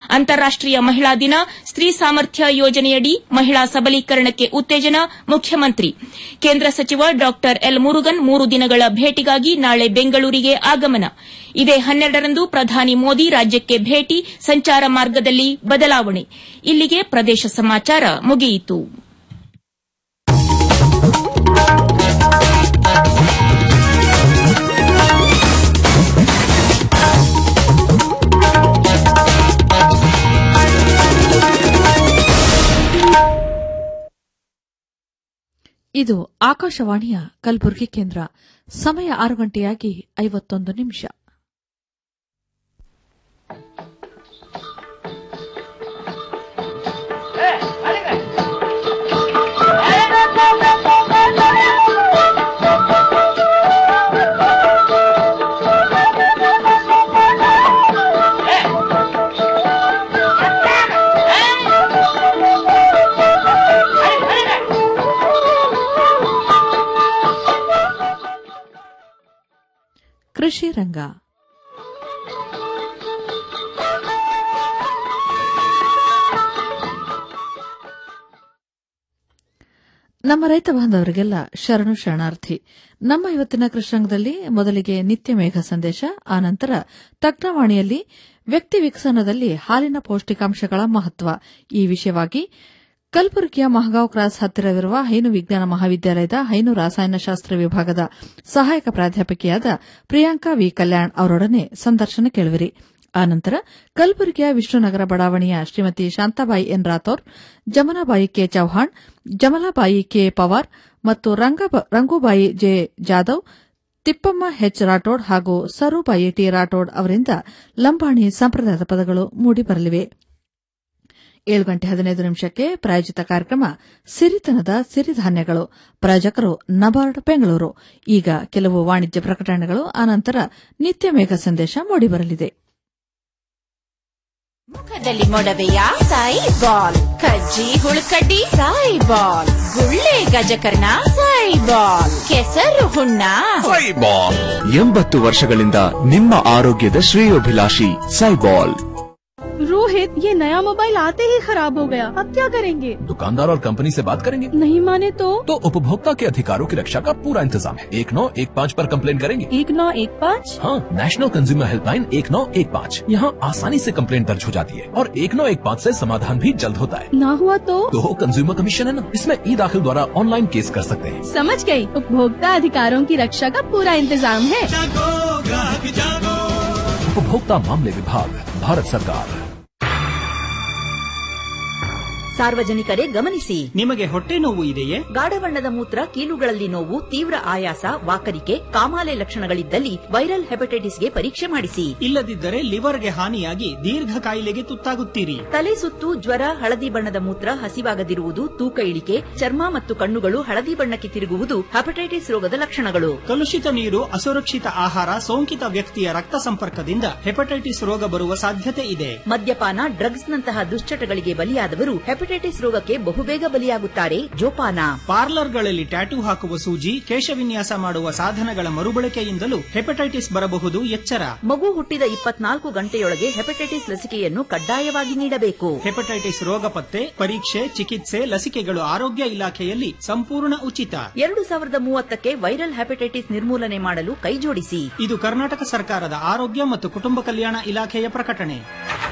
ಅಂತಾರಾಷ್ಟೀಯ ಮಹಿಳಾ ದಿನ ಸ್ತ್ರೀ ಸಾಮರ್ಥ್ಯ ಯೋಜನೆಯಡಿ ಮಹಿಳಾ ಸಬಲೀಕರಣಕ್ಕೆ ಉತ್ತೇಜನ ಮುಖ್ಯಮಂತ್ರಿ ಕೇಂದ್ರ ಸಚಿವ ಡಾ ಎಲ್ ಮುರುಗನ್ ಮೂರು ದಿನಗಳ ಭೇಟಿಗಾಗಿ ನಾಳೆ ಬೆಂಗಳೂರಿಗೆ ಆಗಮನ ಇದೇ ಹನ್ನೆರಡರಂದು ಪ್ರಧಾನಿ ಮೋದಿ ರಾಜ್ಯಕ್ಕೆ ಭೇಟಿ ಸಂಚಾರ ಮಾರ್ಗದಲ್ಲಿ ಬದಲಾವಣೆ ಇಲ್ಲಿಗೆ ಪ್ರದೇಶ ಸಮಾಚಾರ ಮುಗಿಯಿತು ಇದು ಆಕಾಶವಾಣಿಯ ಕಲಬುರಗಿ ಕೇಂದ್ರ ಸಮಯ ಆರು ಗಂಟೆಯಾಗಿ ಐವತ್ತೊಂದು ನಿಮಿಷ ಕೃಷಿ ರಂಗ ನಮ್ಮ ರೈತ ಬಾಂಧವರಿಗೆಲ್ಲ ಶರಣು ಶರಣಾರ್ಥಿ ನಮ್ಮ ಇವತ್ತಿನ ಕೃಷ್ಣಾಂಗದಲ್ಲಿ ಮೊದಲಿಗೆ ನಿತ್ಯ ಮೇಘ ಸಂದೇಶ ಆನಂತರ ತಜ್ಞವಾಣಿಯಲ್ಲಿ ವ್ಯಕ್ತಿ ವಿಕಸನದಲ್ಲಿ ಹಾಲಿನ ಪೌಷ್ಟಿಕಾಂಶಗಳ ಮಹತ್ವ ಈ ವಿಷಯವಾಗಿ ಕಲಬುರಗಿಯ ಮಹಗಾಂವ್ ಕ್ರಾಸ್ ಹತ್ತಿರವಿರುವ ಹೈನು ವಿಜ್ಞಾನ ಮಹಾವಿದ್ಯಾಲಯದ ಹೈನು ರಾಸಾಯನಶಾಸ್ತ್ರ ವಿಭಾಗದ ಸಹಾಯಕ ಪ್ರಾಧ್ಯಾಪಕಿಯಾದ ಪ್ರಿಯಾಂಕಾ ವಿ ಕಲ್ಯಾಣ್ ಅವರೊಡನೆ ಸಂದರ್ಶನ ಕೇಳುವಿರಿ ಆನಂತರ ಕಲಬುರಗಿಯ ವಿಷ್ಣುನಗರ ಬಡಾವಣೆಯ Shrimati Shantabai N Rathore Jamanabai K Chauhan Jamalabai K Pawar ಮತ್ತು ರಂಗೂಬಾಯಿ ಜೆ ಜಾಧವ್ ತಿಪ್ಪಮ್ಮ ಹೆಚ್ ರಾಠೋಡ್ ಹಾಗೂ ಸರುಬಾಯಿ ಟಿ ರಾಠೋಡ್ ಅವರಿಂದ ಲಂಬಾಣಿ ಸಂಪ್ರದಾಯದ ಪದಗಳು ಮೂಡಿಬರಲಿವೆ ಏಳು ಗಂಟೆ ಹದಿನೈದು ನಿಮಿಷಕ್ಕೆ ಪ್ರಾಯೋಜಿತ ಕಾರ್ಯಕ್ರಮ ಸಿರಿತನದ ಸಿರಿಧಾನ್ಯಗಳು ಪ್ರಾಯೋಜಕರು ನಬಾರ್ಡ್ ಬೆಂಗಳೂರು ಈಗ ಕೆಲವು ವಾಣಿಜ್ಯ ಪ್ರಕಟಣೆಗಳು ಆನಂತರ ನಿತ್ಯ ಮೇಘ ಸಂದೇಶ ಮೂಡಿಬರಲಿದೆ ಮುಖದಲ್ಲಿ ಮೊಡವೆಯ ಸಾಯಿ ಬಾಲ್ ಕಜ್ಜಿ ಹುಳುಕಡ್ಡಿ ಸಾಯಿ ಬಾಲ್ ಗುಳ್ಳೆ ಗಜಕರ್ಣ ಸಾಯಿ ಬಾಲ್ ಕೆಸರು ಹುಣ್ಣ ಸೈಬಾಲ್ ಎಂಬತ್ತು ವರ್ಷಗಳಿಂದ ನಿಮ್ಮ ಆರೋಗ್ಯದ ಶ್ರೇಯೋಭಿಲಾಷಿ ಸೈಬಾಲ್ रोहित ये नया मोबाइल आते ही खराब हो गया अब क्या करेंगे दुकानदार और कंपनी से बात करेंगे नहीं माने तो तो उपभोक्ता के अधिकारों की रक्षा का पूरा इंतजाम है एक नौ एक पाँच पर कंप्लेन करेंगे एक नौ एक पाँच हाँ नेशनल कंज्यूमर हेल्पलाइन एक नौ एक पाँच यहाँ आसानी से कंप्लेन दर्ज हो जाती है और एक नौ एक पाँच ऐसी समाधान भी जल्द होता है ना हुआ तो तो कंज्यूमर कमीशन है ना इसमें ई दाखिल द्वारा ऑनलाइन केस कर सकते हैं समझ गई उपभोक्ता अधिकारों की रक्षा का पूरा इंतजाम है उपभोक्ता मामले विभाग भारत सरकार ಸಾರ್ವಜನಿಕರೇ ಗಮನಿಸಿ ನಿಮಗೆ ಹೊಟ್ಟೆ ನೋವು ಇದೆಯೇ ಗಾಢ ಬಣ್ಣದ ಮೂತ್ರ ಕೀಲುಗಳಲ್ಲಿ ನೋವು ತೀವ್ರ ಆಯಾಸ ವಾಕರಿಕೆ ಕಾಮಾಲೆ ಲಕ್ಷಣಗಳಿದ್ದಲ್ಲಿ ವೈರಲ್ ಹೆಪಟೈಟಿಸ್ಗೆ ಪರೀಕ್ಷೆ ಮಾಡಿಸಿ ಇಲ್ಲದಿದ್ದರೆ ಲಿವರ್ಗೆ ಹಾನಿಯಾಗಿ ದೀರ್ಘ ಕಾಯಿಲೆಗೆ ತುತ್ತಾಗುತ್ತೀರಿ ತಲೆ ಸುತ್ತು ಜ್ವರ ಹಳದಿ ಬಣ್ಣದ ಮೂತ್ರ ಹಸಿವಾಗದಿರುವುದು ತೂಕ ಇಳಿಕೆ ಚರ್ಮ ಮತ್ತು ಕಣ್ಣುಗಳು ಹಳದಿ ಬಣ್ಣಕ್ಕೆ ತಿರುಗುವುದು ಹೆಪಟೈಟಿಸ್ ರೋಗದ ಲಕ್ಷಣಗಳು ಕಲುಷಿತ ನೀರು ಅಸುರಕ್ಷಿತ ಆಹಾರ ಸೋಂಕಿತ ವ್ಯಕ್ತಿಯ ರಕ್ತ ಸಂಪರ್ಕದಿಂದ ಹೆಪಟೈಟಿಸ್ ರೋಗ ಬರುವ ಸಾಧ್ಯತೆ ಇದೆ ಮದ್ಯಪಾನ ಡ್ರಗ್ಸ್ ನಂತಹ ದುಶ್ಚಟಗಳಿಗೆ ಬಲಿಯಾದವರು ಹೆಪಟೈಟಿಸ್ ರೋಗಕ್ಕೆ ಬಹುಬೇಗ ಬಲಿಯಾಗುತ್ತಾರೆ ಜೋಪಾನ ಪಾರ್ಲರ್ಗಳಲ್ಲಿ ಟ್ಯಾಟೂ ಹಾಕುವ ಸೂಜಿ ಕೇಶವಿನ್ಯಾಸ ಮಾಡುವ ಸಾಧನಗಳ ಮರುಬಳಕೆಯಿಂದಲೂ ಹೆಪಟೈಟಿಸ್ ಬರಬಹುದು ಎಚ್ಚರ ಮಗು ಹುಟ್ಟಿದ ಇಪ್ಪತ್ನಾಲ್ಕು ಗಂಟೆಯೊಳಗೆ ಹೆಪಟೈಟಿಸ್ ಲಸಿಕೆಯನ್ನು ಕಡ್ಡಾಯವಾಗಿ ನೀಡಬೇಕು ಹೆಪಟೈಟಿಸ್ ರೋಗ ಪತ್ತೆ ಪರೀಕ್ಷೆ ಚಿಕಿತ್ಸೆ ಲಸಿಕೆಗಳು ಆರೋಗ್ಯ ಇಲಾಖೆಯಲ್ಲಿ ಸಂಪೂರ್ಣ ಉಚಿತ ಎರಡು ಸಾವಿರದ ಮೂವತ್ತಕ್ಕೆ ವೈರಲ್ ಹೆಪಟೈಟಿಸ್ ನಿರ್ಮೂಲನೆ ಮಾಡಲು ಕೈಜೋಡಿಸಿ ಇದು ಕರ್ನಾಟಕ ಸರ್ಕಾರದ ಆರೋಗ್ಯ ಮತ್ತು ಕುಟುಂಬ ಕಲ್ಯಾಣ ಇಲಾಖೆಯ ಪ್ರಕಟಣೆ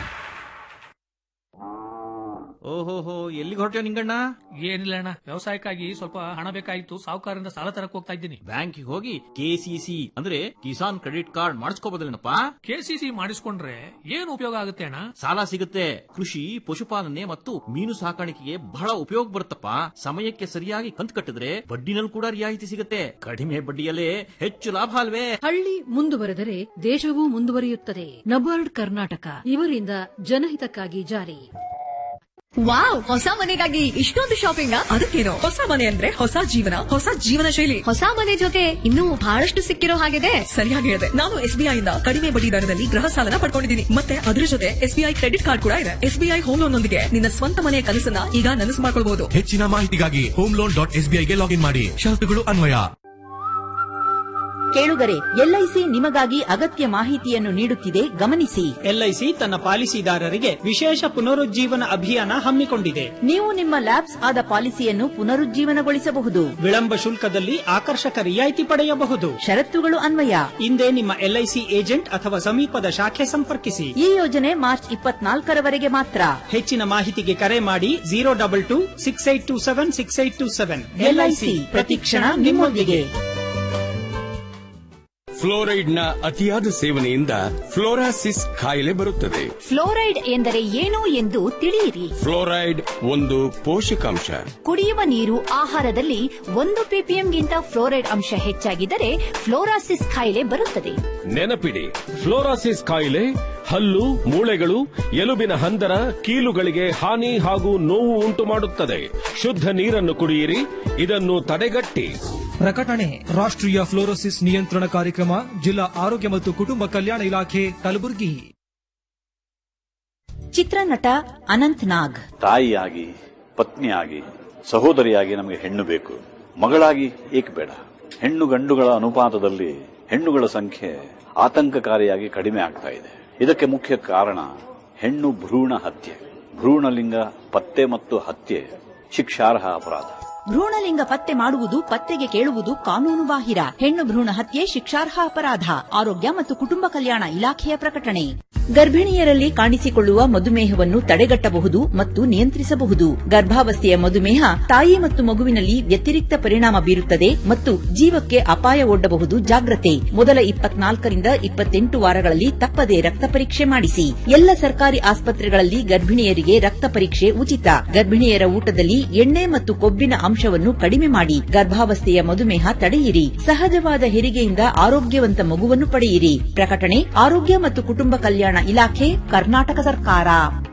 ಓಹೋಹೋ ಎಲ್ಲಿಗೆ ಹೊರಟ್ಯೋ ನಿಂಗಣ್ಣ ಏನಿಲ್ಲ ಅಣ್ಣ ವ್ಯವಸಾಯಕ್ಕಾಗಿ ಸ್ವಲ್ಪ ಹಣ ಬೇಕಾಗಿತ್ತು ಸಾಹುಕಾರರಿಂದ ಸಾಲ ತರಕ್ ಹೋಗ್ತಾ ಇದ್ದೀನಿ ಬ್ಯಾಂಕಿಗೆ ಹೋಗಿ ಕೆಸಿಸಿ ಅಂದ್ರೆ ಕಿಸಾನ್ ಕ್ರೆಡಿಟ್ ಕಾರ್ಡ್ ಮಾಡಿಸ್ಕೋಬೋದಲ್ಲೇನಪ್ಪ ಕೆಸಿಸಿ ಮಾಡಿಸ್ಕೊಂಡ್ರೆ ಏನ್ ಉಪಯೋಗ ಆಗುತ್ತೆ ಅಣ್ಣ ಸಾಲ ಸಿಗುತ್ತೆ ಕೃಷಿ ಪಶುಪಾಲನೆ ಮತ್ತು ಮೀನು ಸಾಕಾಣಿಕೆಗೆ ಬಹಳ ಉಪಯೋಗ ಬರುತ್ತಪ್ಪ ಸಮಯಕ್ಕೆ ಸರಿಯಾಗಿ ಕಂತು ಕಟ್ಟಿದ್ರೆ ಬಡ್ಡಿನಲ್ಲಿ ಕೂಡ ರಿಯಾಯಿತಿ ಸಿಗುತ್ತೆ ಕಡಿಮೆ ಬಡ್ಡಿಯಲ್ಲೇ ಹೆಚ್ಚು ಲಾಭ ಅಲ್ವೇ ಹಳ್ಳಿ ಮುಂದುವರೆದರೆ ದೇಶವೂ ಮುಂದುವರಿಯುತ್ತದೆ ನಬಾರ್ಡ್ ಕರ್ನಾಟಕ ಇವರಿಂದ ಜನಹಿತಕ್ಕಾಗಿ ಜಾರಿ ವಾವ್ ಹೊಸ ಮನೆಗಾಗಿ ಇಷ್ಟೊಂದು ಶಾಪಿಂಗ್ ಅದಕ್ಕೇನು ಹೊಸ ಮನೆ ಅಂದ್ರೆ ಹೊಸ ಜೀವನ ಹೊಸ ಜೀವನ ಶೈಲಿ ಹೊಸ ಮನೆ ಜೊತೆ ಇನ್ನೂ ಬಹಳಷ್ಟು ಸಿಕ್ಕಿರೋ ಹಾಗಿದೆ ಸರಿಯಾಗಿ ಹೇಳಿದೆ ನಾನು ಎಸ್ಬಿಐ ಇಂದ ಕಡಿಮೆ ಬಡ್ಡಿ ದರದಲ್ಲಿ ಗೃಹ ಸಾಲನ ಪಡ್ಕೊಂಡಿದ್ದೀನಿ ಮತ್ತೆ ಅದರ ಜೊತೆ ಎಸ್ಬಿಐ ಕ್ರೆಡಿಟ್ ಕಾರ್ಡ್ ಕೂಡ ಇದೆ ಎಸ್ಬಿಐ ಹೋಮ್ ಲೋನ್ ನೊಂದಿಗೆ ನಿನ್ನ ಸ್ವಂತ ಮನೆಯ ಕನಸನ್ನ ಈಗ ನನಸು ಮಾಡ್ಕೊಳ್ಬಹುದು ಹೆಚ್ಚಿನ ಮಾಹಿತಿಗಾಗಿ ಹೋಮ್ ಲೋನ್ ಡಾಟ್ ಎಸ್ಬಿಐಗೆ ಲಾಗಿನ್ ಮಾಡಿ ಷರತ್ತುಗಳು ಅನ್ವಯ ಕೇಳುಗರೆ ಎಲ್ಐಸಿ ನಿಮಗಾಗಿ ಅಗತ್ಯ ಮಾಹಿತಿಯನ್ನು ನೀಡುತ್ತಿದೆ ಗಮನಿಸಿ ಎಲ್ಐಸಿ ತನ್ನ ಪಾಲಿಸಿದಾರರಿಗೆ ವಿಶೇಷ ಪುನರುಜ್ಜೀವನ ಅಭಿಯಾನ ಹಮ್ಮಿಕೊಂಡಿದೆ ನೀವು ನಿಮ್ಮ ಲ್ಯಾಬ್ಸ್ ಆದ ಪಾಲಿಸಿಯನ್ನು ಪುನರುಜ್ಜೀವನಗೊಳಿಸಬಹುದು ವಿಳಂಬ ಶುಲ್ಕದಲ್ಲಿ ಆಕರ್ಷಕ ರಿಯಾಯಿತಿ ಪಡೆಯಬಹುದು ಷರತ್ತುಗಳು ಅನ್ವಯ ಹಿಂದೆ ನಿಮ್ಮ ಎಲ್ಐಸಿ ಏಜೆಂಟ್ ಅಥವಾ ಸಮೀಪದ ಶಾಖೆ ಸಂಪರ್ಕಿಸಿ ಈ ಯೋಜನೆ ಮಾರ್ಚ್ ಇಪ್ಪತ್ನಾಲ್ಕರವರೆಗೆ ಮಾತ್ರ ಹೆಚ್ಚಿನ ಮಾಹಿತಿಗೆ ಕರೆ ಮಾಡಿ zero double two six eight two seven six eight two seven LIC ಪ್ರತಿಕ್ಷಣ ನಿಮ್ಮೊಂದಿಗೆ ಫ್ಲೋರೈಡ್ ನ ಅತಿಯಾದ ಸೇವನೆಯಿಂದ ಫ್ಲೋರಾಸಿಸ್ ಕಾಯಿಲೆ ಬರುತ್ತದೆ ಫ್ಲೋರೈಡ್ ಎಂದರೆ ಏನು ಎಂದು ತಿಳಿಯಿರಿ ಫ್ಲೋರೈಡ್ ಒಂದು ಪೋಷಕಾಂಶ ಕುಡಿಯುವ ನೀರು ಆಹಾರದಲ್ಲಿ ಒಂದು ಪಿಪಿಎಂಗಿಂತ ಫ್ಲೋರೈಡ್ ಅಂಶ ಹೆಚ್ಚಾಗಿದ್ದರೆ ಫ್ಲೋರಾಸಿಸ್ ಕಾಯಿಲೆ ಬರುತ್ತದೆ ನೆನಪಿಡಿ ಫ್ಲೋರಾಸಿಸ್ ಕಾಯಿಲೆ ಹಲ್ಲು ಮೂಳೆಗಳು ಎಲುಬಿನ ಹಂದರ ಕೀಲುಗಳಿಗೆ ಹಾನಿ ಹಾಗೂ ನೋವು ಉಂಟು ಮಾಡುತ್ತದೆ ಶುದ್ಧ ನೀರನ್ನು ಕುಡಿಯಿರಿ ಇದನ್ನು ತಡೆಗಟ್ಟಿ ಪ್ರಕಟಣೆ ರಾಷ್ಟ್ರೀಯ ಫ್ಲೋರೋಸಿಸ್ ನಿಯಂತ್ರಣ ಕಾರ್ಯಕ್ರಮ ಜಿಲ್ಲಾ ಆರೋಗ್ಯ ಮತ್ತು ಕುಟುಂಬ ಕಲ್ಯಾಣ ಇಲಾಖೆ ಕಲಬುರಗಿ ಚಿತ್ರನಟ ಅನಂತ್ ನಾಗ್ ತಾಯಿಯಾಗಿ ಪತ್ನಿಯಾಗಿ ಸಹೋದರಿಯಾಗಿ ನಮಗೆ ಹೆಣ್ಣು ಬೇಕು ಮಗಳಾಗಿ ಏಕೆ ಬೇಡ ಹೆಣ್ಣು ಗಂಡುಗಳ ಅನುಪಾತದಲ್ಲಿ ಹೆಣ್ಣುಗಳ ಸಂಖ್ಯೆ ಆತಂಕಕಾರಿಯಾಗಿ ಕಡಿಮೆ ಆಗ್ತಾ ಇದೆ ಇದಕ್ಕೆ ಮುಖ್ಯ ಕಾರಣ ಹೆಣ್ಣು ಭ್ರೂಣ ಹತ್ಯೆ ಭ್ರೂಣಲಿಂಗ ಪತ್ತೆ ಮತ್ತು ಹತ್ಯೆ ಶಿಕ್ಷಾರ್ಹ ಅಪರಾಧ ಭ್ರೂಣಲಿಂಗ ಪತ್ತೆ ಮಾಡುವುದು ಪತ್ತೆಗೆ ಕೇಳುವುದು ಕಾನೂನು ಬಾಹಿರ ಹೆಣ್ಣು ಭ್ರೂಣ ಹತ್ಯೆ ಶಿಕ್ಷಾರ್ಹ ಅಪರಾಧ ಆರೋಗ್ಯ ಮತ್ತು ಕುಟುಂಬ ಕಲ್ಯಾಣ ಇಲಾಖೆಯ ಪ್ರಕಟಣೆ ಗರ್ಭಿಣಿಯರಲ್ಲಿ ಕಾಣಿಸಿಕೊಳ್ಳುವ ಮಧುಮೇಹವನ್ನು ತಡೆಗಟ್ಟಬಹುದು ಮತ್ತು ನಿಯಂತ್ರಿಸಬಹುದು ಗರ್ಭಾವಸ್ಥೆಯ ಮಧುಮೇಹ ತಾಯಿ ಮತ್ತು ಮಗುವಿನಲ್ಲಿ ವ್ಯತಿರಿಕ್ತ ಪರಿಣಾಮ ಬೀರುತ್ತದೆ ಮತ್ತು ಜೀವಕ್ಕೆ ಅಪಾಯ ಒಡ್ಡಬಹುದು ಜಾಗ್ರತೆ ಮೊದಲ ಇಪ್ಪತ್ನಾಲ್ಕರಿಂದ ಇಪ್ಪತ್ತೆಂಟು ವಾರಗಳಲ್ಲಿ ತಪ್ಪದೆ ರಕ್ತ ಪರೀಕ್ಷೆ ಮಾಡಿಸಿ ಎಲ್ಲ ಸರ್ಕಾರಿ ಆಸ್ಪತ್ರೆಗಳಲ್ಲಿ ಗರ್ಭಿಣಿಯರಿಗೆ ರಕ್ತ ಪರೀಕ್ಷೆ ಉಚಿತ ಗರ್ಭಿಣಿಯರ ಊಟದಲ್ಲಿ ಎಣ್ಣೆ ಮತ್ತು ಕೊಬ್ಬಿನ ಅಂಶವನ್ನು ಕಡಿಮೆ ಮಾಡಿ ಗರ್ಭಾವಸ್ಥೆಯ ಮಧುಮೇಹ ತಡೆಯಿರಿ ಸಹಜವಾದ ಹೆರಿಗೆಯಿಂದ ಆರೋಗ್ಯವಂತ ಮಗುವನ್ನು ಪಡೆಯಿರಿ ಪ್ರಕಟಣೆ ಆರೋಗ್ಯ ಮತ್ತು ಕುಟುಂಬ ಕಲ್ಯಾಣ ಇಲಾಖೆ ಕರ್ನಾಟಕ ಸರ್ಕಾರ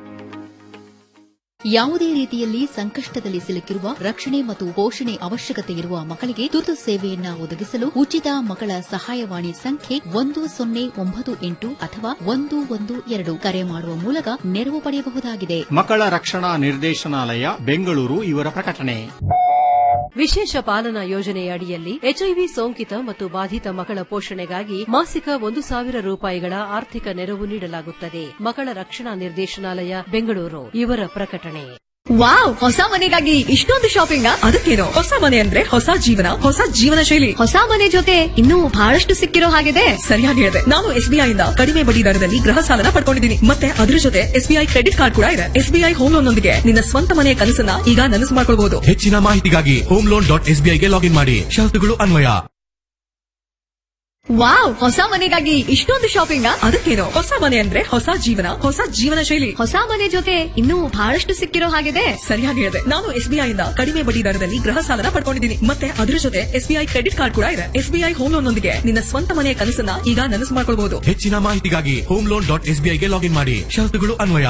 ಯಾವುದೇ ರೀತಿಯಲ್ಲಿ ಸಂಕಷ್ಟದಲ್ಲಿ ಸಿಲುಕಿರುವ ರಕ್ಷಣೆ ಮತ್ತು ಪೋಷಣೆ ಅವಶ್ಯಕತೆ ಇರುವ ಮಕ್ಕಳಿಗೆ ತುರ್ತು ಸೇವೆಯನ್ನ ಒದಗಿಸಲು ಉಚಿತ ಮಕ್ಕಳ ಸಹಾಯವಾಣಿ ಸಂಖ್ಯೆ ಒಂದು ಸೊನ್ನೆ ಒಂಬತ್ತು ಎಂಟು ಅಥವಾ ಒಂದು ಒಂದು ಎರಡು ಕರೆ ಮಾಡುವ ಮೂಲಕ ನೆರವು ಪಡೆಯಬಹುದಾಗಿದೆ ಮಕ್ಕಳ ರಕ್ಷಣಾ ನಿರ್ದೇಶನಾಲಯ ಬೆಂಗಳೂರು ಇವರ ಪ್ರಕಟಣೆ ವಿಶೇಷ ಪಾಲನಾ ಯೋಜನೆಯ ಅಡಿಯಲ್ಲಿ ಎಚ್ಐವಿ ಸೋಂಕಿತ ಮತ್ತು ಬಾಧಿತ ಮಕ್ಕಳ ಪೋಷಣೆಗಾಗಿ ಮಾಸಿಕ ಒಂದು ಸಾವಿರ ರೂಪಾಯಿಗಳ ಆರ್ಥಿಕ ನೆರವು ನೀಡಲಾಗುತ್ತದೆ ಮಕ್ಕಳ ರಕ್ಷಣಾ ನಿರ್ದೇಶನಾಲಯ ಬೆಂಗಳೂರು ಇವರ ಪ್ರಕಟಣೆ ವಾವ್ ಹೊಸ ಮನೆಗಾಗಿ ಇಷ್ಟೊಂದು ಶಾಪಿಂಗ್ ಅದಕ್ಕೇನು ಹೊಸ ಮನೆ ಅಂದ್ರೆ ಹೊಸ ಜೀವನ ಹೊಸ ಜೀವನ ಶೈಲಿ ಹೊಸ ಮನೆ ಜೊತೆ ಇನ್ನೂ ಬಹಳಷ್ಟು ಸಿಕ್ಕಿರೋ ಹಾಗಿದೆ ಸರಿಯಾಗಿ ಹೇಳಿದೆ ನಾನು ಎಸ್ಬಿಐ ಇಂದ ಕಡಿಮೆ ಬಡ್ಡಿ ದರದಲ್ಲಿ ಗೃಹ ಸಾಲನ ಪಡ್ಕೊಂಡಿದ್ದೀನಿ ಮತ್ತೆ ಅದ್ರ ಜೊತೆ ಎಸ್ಬಿಐ ಕ್ರೆಡಿಟ್ ಕಾರ್ಡ್ ಕೂಡ ಇದೆ ಎಸ್ಬಿಐ ಹೋಮ್ ಲೋನ್ ನೊಂದಿಗೆ ನಿನ್ನ ಸ್ವಂತ ಮನೆಯ ಕನಸನ್ನ ಈಗ ನನಸು ಮಾಡ್ಕೊಳ್ಬಹುದು ಹೆಚ್ಚಿನ ಮಾಹಿತಿಗಾಗಿ ಹೋಮ್ ಲೋನ್ ಡಾಟ್ ಎಸ್ಬಿಐಗೆ ಲಾಗಿನ್ ಮಾಡಿ ಷರತ್ತುಗಳು ಅನ್ವಯ ವಾವ್ ಹೊಸ ಮನೆಗಾಗಿ ಇಷ್ಟೊಂದು ಶಾಪಿಂಗ್ ಅದಕ್ಕೇನು ಹೊಸ ಮನೆ ಅಂದ್ರೆ ಹೊಸ ಜೀವನ ಹೊಸ ಜೀವನ ಶೈಲಿ ಹೊಸ ಮನೆ ಜೊತೆ ಇನ್ನೂ ಬಹಳಷ್ಟು ಸಿಕ್ಕಿರೋ ಹಾಗಿದೆ ಸರಿಯಾಗಿ ಹೇಳಿದೆ ನಾನು ಎಸ್ಬಿಐ ಇಂದ ಕಡಿಮೆ ಬಡ್ಡಿ ದರದಲ್ಲಿ ಗೃಹ ಸಾಲನ ಪಡ್ಕೊಂಡಿದ್ದೀನಿ ಮತ್ತೆ ಅದ್ರ ಜೊತೆ ಎಸ್ಬಿಐ ಕ್ರೆಡಿಟ್ ಕಾರ್ಡ್ ಕೂಡ ಇದೆ ಎಸ್ಬಿಐ ಹೋಮ್ ಲೋನ್ ನೊಂದಿಗೆ ನಿನ್ನ ಸ್ವಂತ ಮನೆಯ ಕನಸನ್ನ ಈಗ ನನಸು ಮಾಡ್ಕೊಳ್ಬಹುದು ಹೆಚ್ಚಿನ ಮಾಹಿತಿಗಾಗಿ ಹೋಮ್ ಲೋನ್ ಡಾಟ್ ಎಸ್ಬಿಐಗೆ ಲಾಗಿನ್ ಮಾಡಿ ಷರತ್ತುಗಳು ಅನ್ವಯ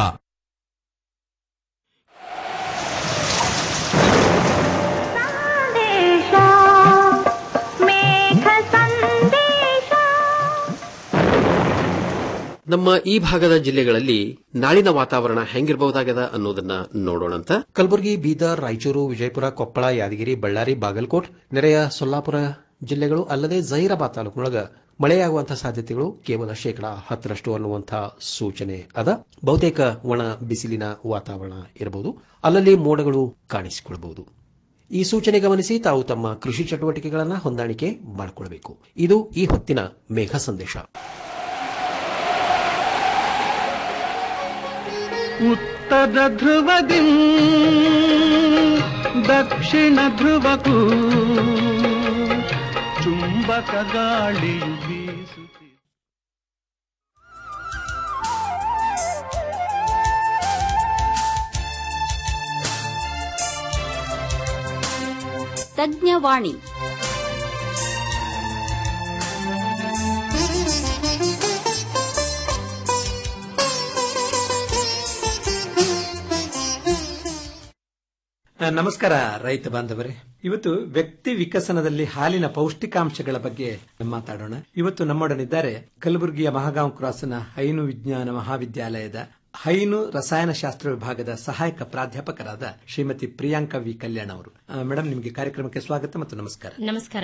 ನಮ್ಮ ಈ ಭಾಗದ ಜಿಲ್ಲೆಗಳಲ್ಲಿ ನಾಳಿನ ವಾತಾವರಣ ಹೆಂಗಿರಬಹುದಾಗದ ಅನ್ನೋದನ್ನ ನೋಡೋಣಂತ ಕಲಬುರಗಿ ಬೀದರ್ ರಾಯಚೂರು ವಿಜಯಪುರ ಕೊಪ್ಪಳ ಯಾದಗಿರಿ ಬಳ್ಳಾರಿ ಬಾಗಲಕೋಟ್ ನೆರೆಯ ಸೊಲ್ಲಾಪುರ ಜಿಲ್ಲೆಗಳು ಅಲ್ಲದೆ ಜಹೀರಾಬಾದ್ ತಾಲೂಕಿನೊಳಗ ಮಳೆಯಾಗುವಂತಹ ಸಾಧ್ಯತೆಗಳು ಕೇವಲ ಶೇಕಡಾ ಹತ್ತರಷ್ಟು ಅನ್ನುವಂತಹ ಸೂಚನೆ ಅದ ಬಹುತೇಕ ಒಣ ಬಿಸಿಲಿನ ವಾತಾವರಣ ಇರಬಹುದು ಅಲ್ಲಲ್ಲಿ ಮೋಡಗಳು ಕಾಣಿಸಿಕೊಳ್ಳಬಹುದು ಈ ಸೂಚನೆ ಗಮನಿಸಿ ತಾವು ತಮ್ಮ ಕೃಷಿ ಚಟುವಟಿಕೆಗಳನ್ನು ಹೊಂದಾಣಿಕೆ ಮಾಡಿಕೊಳ್ಳಬೇಕು ಇದು ಈ ಹೊತ್ತಿನ ಮೇಘ ಸಂದೇಶ ಉತ್ತರ ಧ್ರುವದಿ ದಕ್ಷಿಣ ಧ್ರುವಕ್ಕೂ ಚುಂಬಕ ಗಾಳಿಯು ಬೀಸುತ್ತಿದೆ ತಜ್ಞವಾಣಿ ನಮಸ್ಕಾರ ರೈತ ಬಾಂಧವರೇ ಇವತ್ತು ವ್ಯಕ್ತಿ ವಿಕಸನದಲ್ಲಿ ಹಾಲಿನ ಪೌಷ್ಟಿಕಾಂಶಗಳ ಬಗ್ಗೆ ಮಾತಾಡೋಣ ಇವತ್ತು ನಮ್ಮೊಡನಿದ್ದಾರೆ ಕಲಬುರಗಿಯ ಮಹಾಗಾಂವ್ ಕ್ರಾಸ್ನ ಹೈನು ವಿಜ್ಞಾನ ಮಹಾವಿದ್ಯಾಲಯದ ಹೈನು ರಸಾಯನಶಾಸ್ತ್ರ ವಿಭಾಗದ ಸಹಾಯಕ ಪ್ರಾಧ್ಯಾಪಕರಾದ ಶ್ರೀಮತಿ ಪ್ರಿಯಾಂಕಾ ವಿ ಕಲ್ಯಾಣ್ ಅವರು ಮೇಡಮ್ ನಿಮಗೆ ಕಾರ್ಯಕ್ರಮಕ್ಕೆ ಸ್ವಾಗತ ಮತ್ತು ನಮಸ್ಕಾರ ನಮಸ್ಕಾರ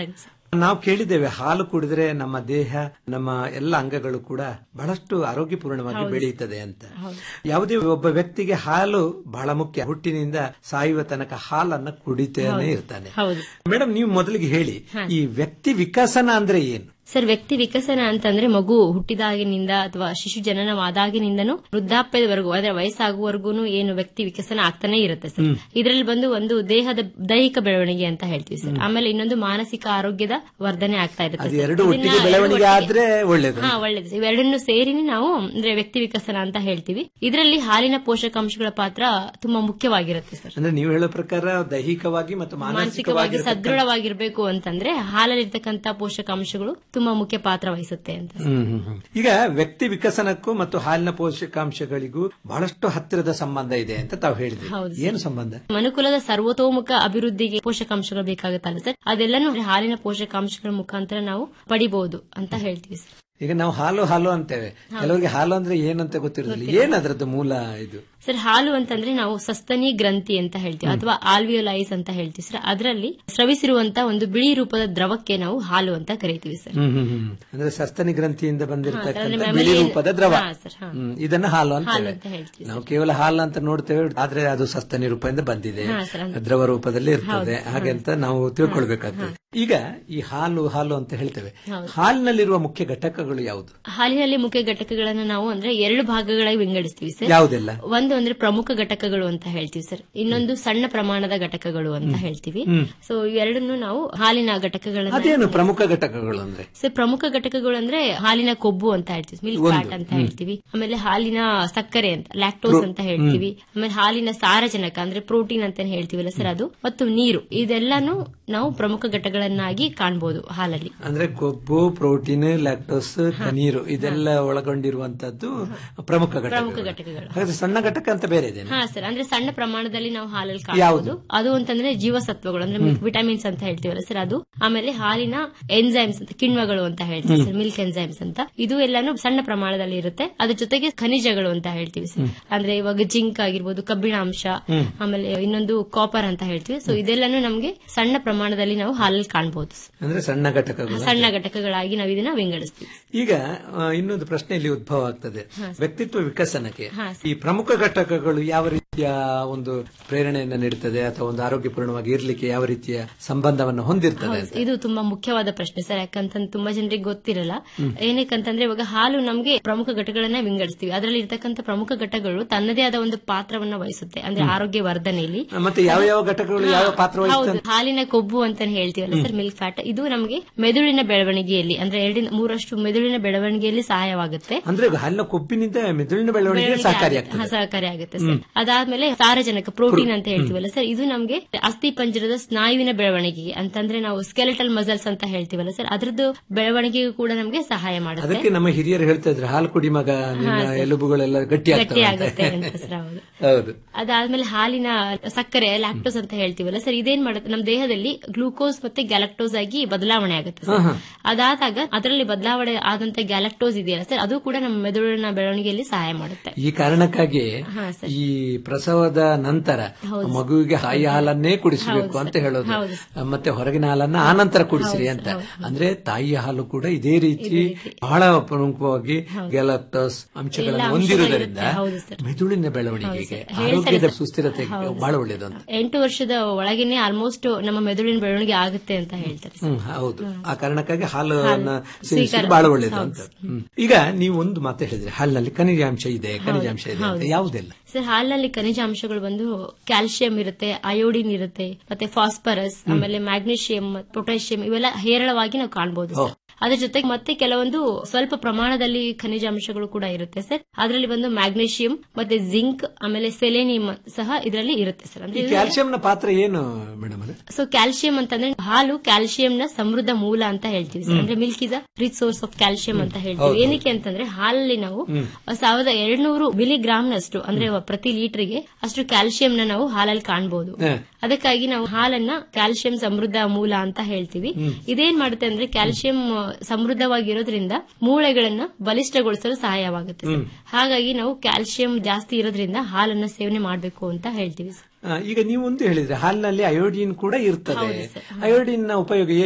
ನಾವು ಕೇಳಿದ್ದೇವೆ ಹಾಲು ಕುಡಿದ್ರೆ ನಮ್ಮ ದೇಹ ನಮ್ಮ ಎಲ್ಲ ಅಂಗಗಳು ಕೂಡ ಬಹಳಷ್ಟು ಆರೋಗ್ಯಪೂರ್ಣವಾಗಿ ಹೌದು. ಬೆಳೆಯುತ್ತದೆ ಅಂತ ಹೌದು. ಯಾವುದೇ ಒಬ್ಬ ವ್ಯಕ್ತಿಗೆ ಹಾಲು ಬಹಳ ಮುಖ್ಯ ಹುಟ್ಟಿನಿಂದ ಸಾಯುವ ತನಕ ಹಾಲನ್ನ ಕುಡಿತೇನೆ ಹೌದು. ಇರ್ತಾನೆ ಹೌದು ಮೇಡಮ್ ನೀವು ಮೊದಲಿಗೆ ಹೇಳಿ ಹಾ. ಈ ವ್ಯಕ್ತಿ ವಿಕಸನ ಅಂದ್ರೆ ಏನು ಸರ್ ವ್ಯಕ್ತಿ ವಿಕಸನ ಅಂತಂದ್ರೆ ಮಗು ಹುಟ್ಟಿದಾಗಿನಿಂದ ಅಥವಾ ಶಿಶು ಜನನವಾದಾಗಿನಿಂದನೂ ವೃದ್ಧಾಪ್ಯದವರೆಗೂ ಅಂದ್ರೆ ವಯಸ್ಸಾಗುವವರೆಗೂ ಏನು ವ್ಯಕ್ತಿ ವಿಕಸನ ಆಗ್ತಾನೆ ಇರುತ್ತೆ ಸರ್ ಹ್ಮ್. ಇದರಲ್ಲಿ ಬಂದು ಒಂದು ದೇಹದ ದೈಹಿಕ ಬೆಳವಣಿಗೆ ಅಂತ ಹೇಳ್ತೀವಿ ಸರ್ ಆಮೇಲೆ ಇನ್ನೊಂದು ಮಾನಸಿಕ ಆರೋಗ್ಯದ ವರ್ಧನೆ ಆಗ್ತಾ ಇರುತ್ತೆ ಅದು ಸರ್. ಎರಡು ಇದನ್ನ ಒಟ್ಟಿಗೆ ಎರಡು ಬೆಳವಣಿಗೆ ಒಟ್ಟಿಗೆ- ಆದ್ರೆ ಒಳ್ಳೇದು ಹಾ ಒಳ್ಳೇದು ಇವೆರಡನ್ನು ಸೇರಿನಿ ನಾವು ಅಂದ್ರೆ ವ್ಯಕ್ತಿ ವಿಕಸನ ಅಂತ ಹೇಳ್ತೀವಿ ಇದರಲ್ಲಿ ಹಾಲಿನ ಪೋಷಕಾಂಶಗಳ ಪಾತ್ರ ತುಂಬಾ ಮುಖ್ಯವಾಗಿರುತ್ತೆ ಸರ್ ಅಂದ್ರೆ ನೀವು ಹೇಳೋ ಪ್ರಕಾರ ದೈಹಿಕವಾಗಿ ಮತ್ತು ಮಾನಸಿಕವಾಗಿ ಮಾನಸಿಕವಾಗಿ ಸದೃಢವಾಗಿರ್ಬೇಕು ಅಂತಂದ್ರೆ ಹಾಲಲ್ಲಿರ್ತಕ್ಕಂಥ ಪೋಷಕಾಂಶಗಳು ತುಂಬಾ ಮುಖ್ಯ ಪಾತ್ರ ವಹಿಸುತ್ತೆ ಅಂತ ಹ್ಮ್, ಹ್ಮ್, ಹ್ಮ್. ಈಗ ವ್ಯಕ್ತಿ ವಿಕಸನಕ್ಕೂ ಮತ್ತು ಹಾಲಿನ ಪೋಷಕಾಂಶಗಳಿಗೂ ಬಹಳಷ್ಟು ಹತ್ತಿರದ ಸಂಬಂಧ ಇದೆ ಅಂತ ತಾವು ಹೇಳಿದ್ರಿ ಹೌದು ಏನು ಸಂಬಂಧ ಮನುಕುಲದ ಸರ್ವತೋಮುಖ ಅಭಿವೃದ್ಧಿಗೆ ಪೋಷಕಾಂಶಗಳು ಬೇಕಾಗುತ್ತಲ್ಲ ಸರ್ ಅದೆಲ್ಲನೂ ಹಾಲಿನ ಪೋಷಕಾಂಶಗಳ ಮುಖಾಂತರ ನಾವು ಪಡಿಬಹುದು ಅಂತ ಹೇಳ್ತೀವಿ ಸರ್ ಈಗ ನಾವು ಹಾಲು ಹಾಲು ಅಂತೇವೆ ಕೆಲವರಿಗೆ ಹಾಲು ಅಂದ್ರೆ ಏನಂತ ಗೊತ್ತಿರೋದಿಲ್ಲ ಏನ್ ಅದ್ರದ್ದು ಮೂಲ ಇದು ಸರ್ ಹಾಲು ಅಂತಂದ್ರೆ ನಾವು ಸಸ್ತನಿ ಗ್ರಂಥಿ ಅಂತ ಹೇಳ್ತೀವಿ ಅಥವಾ ಆಲ್ವಿಯೋಲೈಸ್ ಅಂತ ಹೇಳ್ತೀವಿ ಸರ್ ಅದರಲ್ಲಿ ಸ್ರವಿಸಿರುವಂತ ಒಂದು ಬಿಳಿ ರೂಪದ ದ್ರವಕ್ಕೆ ನಾವು ಹಾಲು ಅಂತ ಕರಿತೀವಿ ಸರ್ ಹ್ಮ್ ಹ್ಮ್ ಹ್ಮ್ ಅಂದ್ರೆ ಸಸ್ತನಿ ಗ್ರಂಥಿಯಿಂದ ಹಾ, ಬಂದಿರತಕ್ಕಂಥ ಸರ್, ಬಿಳಿ mammalian- ರೂಪದ ದ್ರವ ಹಾ, ಸರ್, ಹಾ. ಹ್ಮ್, ಇದನ್ನ ಹಾಲು ಹಾಲು ಅಂತೇವೆ ಅಂತ ಹೇಳ್ತೀವಿ ನಾವು ಕೇವಲ ಹಾಲು ಅಂತ ನೋಡ್ತೇವೆ ಆದ್ರೆ ಅದು ಸಸ್ತನಿ ರೂಪದಿಂದ ಬಂದಿದೆ ಹಾ, ಸರ್, ಅಂದ್ರೆ- ದ್ರವ ರೂಪದಲ್ಲಿ ಇರ್ತದೆ ಹೌದು, ಹಾಗೆ ಅಂತ ನಾವು ತಿಳ್ಕೊಳ್ಬೇಕಾಗ್ತದೆ ಈಗ ಈ ಹಾಲು ಹಾಲು ಅಂತ ಹೇಳ್ತೇವೆ ಹೌದು. ಹಾಲಿನಲ್ಲಿರುವ ಮುಖ್ಯ ಘಟಕಗಳು ಯಾವುದು ಹಾಲಿನಲ್ಲಿ ಮುಖ್ಯ ಘಟಕಗಳನ್ನು ನಾವು ಅಂದ್ರೆ ಎರಡು ಭಾಗಗಳಾಗಿ ವಿಂಗಡಿಸ್ತೀವಿ ಸರ್ ಯಾವುದೆಲ್ಲ ಒಂದು ಅಂದ್ರೆ ಪ್ರಮುಖ ಘಟಕಗಳು ಅಂತ ಹೇಳ್ತೀವಿ ಸರ್ ಇನ್ನೊಂದು ಸಣ್ಣ ಪ್ರಮಾಣದ ಘಟಕಗಳು ಅಂತ ಹೇಳ್ತೀವಿ ಹ್ಮ್. ಸೊ ಇವೆರಡನ್ನು ನಾವು ಹಾಲಿನ ಘಟಕಗಳನ್ನ ಅದೇನು ಪ್ರಮುಖ ಘಟಕಗಳು ಅಂದ್ರೆ ಸರ್ ಪ್ರಮುಖ ಘಟಕಗಳು ಅಂದ್ರೆ ಹಾಲಿನ ಕೊಬ್ಬು ಅಂತ ಹೇಳ್ತೀವಿ ಮಿಲ್ಕ್ ಒಂದು. ಫ್ಯಾಟ್ ಅಂತ ಹ್ಮ್. ಹೇಳ್ತೀವಿ ಆಮೇಲೆ ಹಾಲಿನ ಸಕ್ಕರೆ ಅಂತ ಲ್ಯಾಕ್ಟೋಸ್ ಪ್ರೋ- ಅಂತ ಹೇಳ್ತೀವಿ ಆಮೇಲೆ ಹಾಲಿನ ಸಾರಜನಕ ಅಂದ್ರೆ ಪ್ರೋಟೀನ್ ಅಂತ ಹೇಳ್ತೀವಲ್ಲ ಸರ್ ಅದು ಮತ್ತು ನೀರು ಇದೆಲ್ಲಾನು ನಾವು ಪ್ರಮುಖ ಘಟಕಗಳನ್ನಾಗಿ ಕಾಣಬಹುದು ಹಾಲಲ್ಲಿ ಅಂದ್ರೆ ಕೊಬ್ಬು ಪ್ರೋಟೀನ್ ಲ್ಯಾಕ್ಟೋಸ್ ನೀರು ಇದೆಲ್ಲ ಒಳಗೊಂಡಿರುವಂತದ್ದು ಪ್ರಮುಖ ಪ್ರಮುಖ ಘಟಕಗಳು ಘಟಕಗಳು ಹಾಗಾದ್ರೆ ಸಣ್ಣ ಘಟಕ ಅಂತ ಬೇರೆ ಇದೆ ಹಾ ಸರ್ ಅಂದ್ರೆ ಸಣ್ಣ ಪ್ರಮಾಣದಲ್ಲಿ ನಾವು ಹಾಲಲ್ಲಿ ಯಾವುದು? ಕಾಣಬಹುದು ಅದು ಅಂತಂದ್ರೆ ಜೀವಸತ್ವಗಳು ಅಂದ್ರೆ ವಿಟಮಿನ್ಸ್ ಅಂತ ಹೇಳ್ತೀವಲ್ಲ ಸರ್ ಅದು ಆಮೇಲೆ ಹಾಲಿನ ಎನ್ಸೈಮ್ಸ್ ಅಂತ ಕಿಣ್ವಗಳು ಅಂತ ಹೇಳ್ತೀವಿ ಹ್ಮ್. ಸರ್ ಮಿಲ್ಕ್ ಎನ್ಸೈಮ್ಸ್ ಅಂತ ಇದು ಎಲ್ಲಾನು ಸಣ್ಣ ಪ್ರಮಾಣದಲ್ಲಿ ಇರುತ್ತೆ ಅದ್ರ ಜೊತೆಗೆ ಖನಿಜಗಳು ಅಂತ ಹೇಳ್ತೀವಿ ಸರ್ ಅಂದ್ರೆ ಇವಾಗ ಜಿಂಕ್ ಆಗಿರ್ಬೋದು ಕಬ್ಬಿಣಾಂಶ ಹ್ಮ್. ಆಮೇಲೆ ಇನ್ನೊಂದು ಕಾಪರ್ ಅಂತ ಹೇಳ್ತೀವಿ ಸೊ ಇದೆಲ್ಲಾನು ನಮಗೆ ಸಣ್ಣ ಪ್ರಮಾಣದಲ್ಲಿ ನಾವು ಹಾಲಲ್ಲಿ ಕಾಣಬಹುದು ಅಂದ್ರೆ ಸಣ್ಣ ಘಟಕಗಳು ಸಣ್ಣ ಘಟಕಗಳಾಗಿ ನಾವು ಇದನ್ನ ವಿಂಗಡಿಸ್ತೀವಿ ಈಗ ಆ, ಇನ್ನೊಂದು ಪ್ರಶ್ನೆ ಇಲ್ಲಿ ಉದ್ಭವ ಆಗ್ತದೆ ಹಾ, ಸರ್. ವ್ಯಕ್ತಿತ್ವ ವಿಕಸನಕ್ಕೆ ಹಾ, ಈ ಪ್ರಮುಖ ಘಟಕಗಳು ಯಾವ ರೀತಿಯ ಒಂದು ಪ್ರೇರಣೆಯನ್ನು ನೀಡುತ್ತದೆ ಅಥವಾ ಒಂದು ಆರೋಗ್ಯಪೂರ್ಣವಾಗಿ ಇರ್ಲಿಕ್ಕೆ ಯಾವ ರೀತಿಯ ಸಂಬಂಧವನ್ನು ಹೊಂದಿರ್ತದೆ ಹೌದು, ಅಂತ ಇದು ತುಂಬಾ ಮುಖ್ಯವಾದ ಪ್ರಶ್ನೆ ಸರ್ ಯಾಕಂತಂದ್ರೆ ತುಂಬಾ ಜನರಿಗೆ ಗೊತ್ತಿರಲ್ಲ ಏನಕ್ಕಂತಂದ್ರೆ ಇವಾಗ ಹಾಲು ನಮಗೆ ಪ್ರಮುಖ ಘಟಗಳನ್ನ ವಿಂಗಡಿಸ್ತೀವಿ ಅದರಲ್ಲಿ ಇರ್ತಕ್ಕಂಥ ಪ್ರಮುಖ ಘಟಕಗಳು ತನ್ನದೇ ಆದ ಒಂದು ಪಾತ್ರವನ್ನ ವಹಿಸುತ್ತೆ ಅಂದ್ರೆ ಆರೋಗ್ಯ ವರ್ಧನೆಯಲ್ಲಿ ಮತ್ತೆ ಯಾವ ಯಾವ ಘಟಕಗಳು ಯಾವ ಪಾತ್ರ ಹೌದು ವಹಿಸ್ತದೆ ಹಾಲಿನ ಕೊಬ್ಬು ಅಂತಾನೆ ಹೇಳ್ತೀವಲ್ಲ ಸರ್ ಮಿಲ್ಕ್ ಫ್ಯಾಟ್ ಇದು ನಮಗೆ ಮೆದುಳಿನ ಬೆಳವಣಿಗೆಯಲ್ಲಿ ಅಂದ್ರೆ ಎರಡಿನ ಮೂರಷ್ಟು ಮೆದುಳಿನ ಬೆಳವಣಿಗೆಯಲ್ಲಿ ಸಹಾಯವಾಗುತ್ತೆ ಅಂದ್ರೆ ಹಾಲಿನ ಕೊಬ್ಬಿನಿಂದ ಮೆದುಳಿನ ಬೆಳವಣಿಗೆ ಬೆಳವಣಿಗೆ ಸಹಕಾರಿಯಾಗ್ತದೆ ಹಾ, ಸಹಕಾರಿಯಾಗುತ್ತೆ ಸರ್ ಅದಾದ್ಮೇಲೆ ಸಾರಜನಕ ಪ್ರೋಟೀನ್ ಅಂತ ಹೇಳ್ತೀವಲ್ಲ ಸರ್ ಇದು ನಮಗೆ ಅಸ್ಥಿ ಪಂಜರದ ಸ್ನಾಯುವಿನ ಬೆಳವಣಿಗೆಗೆ ಅಂತಂದ್ರೆ ನಾವು ಸ್ಕೆಲೆಟಲ್ ಮಸಲ್ಸ್ ಅಂತ ಹೇಳ್ತೀವಲ್ಲ ಸರ್ ಅದ್ರದ್ದು ಬೆಳವಣಿಗೆಗೂ ಕೂಡ ನಮಗೆ ಸಹಾಯ ಮಾಡುತ್ತೆ ಅದಕ್ಕೆ ನಮ್ಮ ಹಿರಿಯರು ಹೇಳ್ತಾ ಇದ್ರು ಹಾಲು ಕುಡಿ ಮಗ ನಿನ್ನ ಹಾ, ಸರ್. ಎಲುಬುಗಳೆಲ್ಲ ಗಟ್ಟಿ ಗಟ್ಟಿ ಆಗ್ತವೆ ಆಗುತ್ತೆ ಅಂತ. ಅಂತ ಸರ್ ಹೌದು ಹೌದು ಅದಾದ್ಮೇಲೆ ಹಾಲಿನ ಸಕ್ಕರೆ ಲ್ಯಾಕ್ಟೋಸ್ ಅಂತ ಹೇಳ್ತೀವಲ್ಲ ಸರ್ ಇದೇನ್ ಮಾಡುತ್ತೆ ನಮ್ಮ ದೇಹದಲ್ಲಿ ಗ್ಲೂಕೋಸ್ ಮತ್ತೆ ಗ್ಯಾಲಕ್ಟೋಸ್ ಆಗಿ ಬದಲಾವಣೆ ಆಗುತ್ತೆ ಸರ್ ಹಾ, ಹಾ. ಅದಾದಾಗ ಅದರಲ್ಲಿ ಬದಲಾವಣೆ ಆದಂತ ಗ್ಯಾಲಕ್ಟೋಸ್ ಇದೆಯಲ್ಲ ಸರ್ ಅದು ಕೂಡ ನಮ್ಮ ಮೆದುಳಿನ ಬೆಳವಣಿಗೆಯಲ್ಲಿ ಸಹಾಯ ಮಾಡುತ್ತೆ ಈ ಕಾರಣಕ್ಕಾಗಿ ಹಾ, ಸರ್. ಈ ಪ್ರಸವದ ನಂತರ ಹೌದು. ಮಗುವಿಗೆ ತಾಯಿ ಹಾಲನ್ನೇ ಕುಡಿಸಬೇಕು ಹೌದು, ಅಂತ ಸರ್. ಹೇಳೋದು ಹೌದು, ಮತ್ತೆ ಹೊರಗಿನ ಹಾಲನ್ನ ಆನಂತರ ಕುಡಿಸ್ರಿ ಹೌದು, ಅಂತ ಹೌದು, ಅಂದ್ರೆ ತಾಯಿಯ ಹಾಲು ಕೂಡ ಇದೇ ರೀತಿ ಬಹಳ ಪ್ರಮುಖವಾಗಿ ಗ್ಯಾಲಕ್ಟೋಸ್ ಅಂಶಗಳನ್ನು ಎಲ್ಲ ಅಂಶಗಳು ಹೊಂದಿರುವುದರಿಂದ ಇರುತ್ತೆ. ಹೌದು, ಸರ್. ಮೆದುಳಿನ ಹೌದು, ಬೆಳವಣಿಗೆಗೆ ಸರ್. ಹೇಳ್ತಾರೆ ಆರೋಗ್ಯದ ಸರ್. ಸುಸ್ಥಿರತೆ ಹೌದು, ಬಹಳ ಸರ್. ಒಳ್ಳೇದು ಅಂತ ಎಂಟು ವರ್ಷದ ಒಳಗೇನೆ ಆಲ್ಮೋಸ್ಟ್ ನಮ್ಮ ಮೆದುಳಿನ ಬೆಳವಣಿಗೆ ಆಗುತ್ತೆ ಅಂತ ಹೇಳ್ತಾರೆ ಸರ್. ಹ್ಮ್ ಹೌದು ಆ ಕಾರಣಕ್ಕಾಗಿ ಹಾಲನ್ನ ಹಾಲು ಸೇವಿಸುವುದು ಸ್ವೀಕಾರ- ಬಹಳ ಒಳ್ಳೇದು ಹೌದು, ಅಂತ ಸರ್. ಹ್ಮ್. ಈಗ ನೀವು ಒಂದು ಮಾತು ಹೇಳಿದ್ರೆ ಹಾಲಿನಲ್ಲಿ ಖನಿಜಾಂಶ ಇದೆ ಖನಿಜಾಂಶ ಇದೆ ಅಂತ ಹೌದು. ಯಾವುದೆಲ್ಲ ಸರ್ ಹಾಲಿನಲ್ಲಿ ಖನಿಜಾಂಶಗಳು ಬಂದು ಕ್ಯಾಲ್ಸಿಯಂ ಇರುತ್ತೆ ಅಯೋಡಿನ್ ಇರುತ್ತೆ ಮತ್ತೆ ಫಾಸ್ಫರಸ್ ಆಮೇಲೆ ಮ್ಯಾಗ್ನೀಷಿಯಂ ಪೊಟ್ಯಾಷಿಯಂ ಇವೆಲ್ಲ ಹೇರಳವಾಗಿ ನಾವು ಕಾಣಬಹುದು ಸರ್ ಅದ್ರ ಜೊತೆಗೆ ಮತ್ತೆ ಕೆಲವೊಂದು ಸ್ವಲ್ಪ ಪ್ರಮಾಣದಲ್ಲಿ ಖನಿಜಾಂಶಗಳು ಕೂಡ ಇರುತ್ತೆ ಸರ್ ಅದರಲ್ಲಿ ಬಂದು ಮ್ಯಾಗ್ನೀಷಿಯಂ ಮತ್ತೆ ಜಿಂಕ್ ಆಮೇಲೆ ಸೆಲೆನಿಯಂ ಸಹ ಇದರಲ್ಲಿ ಇರುತ್ತೆ ಸರ್ ಈ ಅಂದ್ರೆ ಕ್ಯಾಲ್ಸಿಯಂನ ಪಾತ್ರ ಏನು ಮೇಡಮ್ ಅಲ್ಲ ಸೊ ಕ್ಯಾಲ್ಸಿಯಂ ಅಂತಂದ್ರೆ ಹಾಲು ಕ್ಯಾಲ್ಸಿಯಂನ ಸಮೃದ್ಧ ಮೂಲ ಅಂತ ಹೇಳ್ತೀವಿ ಸರ್ ಹ್ಮ್. ಅಂದ್ರೆ milk is a rich source of calcium ಅಂತ ಹೇಳ್ತೀವಿ ಹೌದು. ಏನಕ್ಕೆ ಅಂತಂದ್ರೆ ಹಾಲಲ್ಲಿ ನಾವು ಹ್ಮ್. ಸಾವಿರದ ಎರಡ್ನೂರು ಮಿಲಿಗ್ರಾಮ್ನಷ್ಟು ಅಂದ್ರೆ ಪ್ರತಿ ಲೀಟರ್ಗೆ ಅಷ್ಟು ಕ್ಯಾಲ್ಸಿಯಂನ ನಾವು ಹಾಲಲ್ಲಿ ಕಾಣಬಹುದು ಹ. ಅದಕ್ಕಾಗಿ ನಾವು ಹಾಲನ್ನ ಕ್ಯಾಲ್ಸಿಯಂ ಸಮೃದ್ಧ ಮೂಲ ಅಂತ ಹೇಳ್ತೀವಿ ಹ್ಮ್. ಇದೇನ್ ಮಾಡುತ್ತೆ ಅಂದ್ರೆ ಕ್ಯಾಲ್ಸಿಯಂ ಸಮೃದ್ಧವಾಗಿರೋದ್ರಿಂದ ಮೂಳೆಗಳನ್ನ ಬಲಿಷ್ಠಗೊಳಿಸಲು ಸಹಾಯವಾಗುತ್ತೆ ಸರ್. ಹ್ಮ್. ಹಾಗಾಗಿ ನಾವು ಕ್ಯಾಲ್ಸಿಯಂ ಜಾಸ್ತಿ ಇರೋದ್ರಿಂದ ಹಾಲನ್ನ ಸೇವನೆ ಮಾಡಬೇಕು ಅಂತ ಹೇಳ್ತೀವಿ ಸರ್. ಆ, ಈಗ ನೀವು ಒಂದು ಹೇಳಿದ್ರೆ ಹಾಲಿನಲ್ಲಿ ಅಯೋಡಿನ್ ಕೂಡ ಇರ್ತದೆ ಹೌದು ಸರ್. ಅಯೋಡಿನ್ ನ ಉಪಯೋಗ ಏನು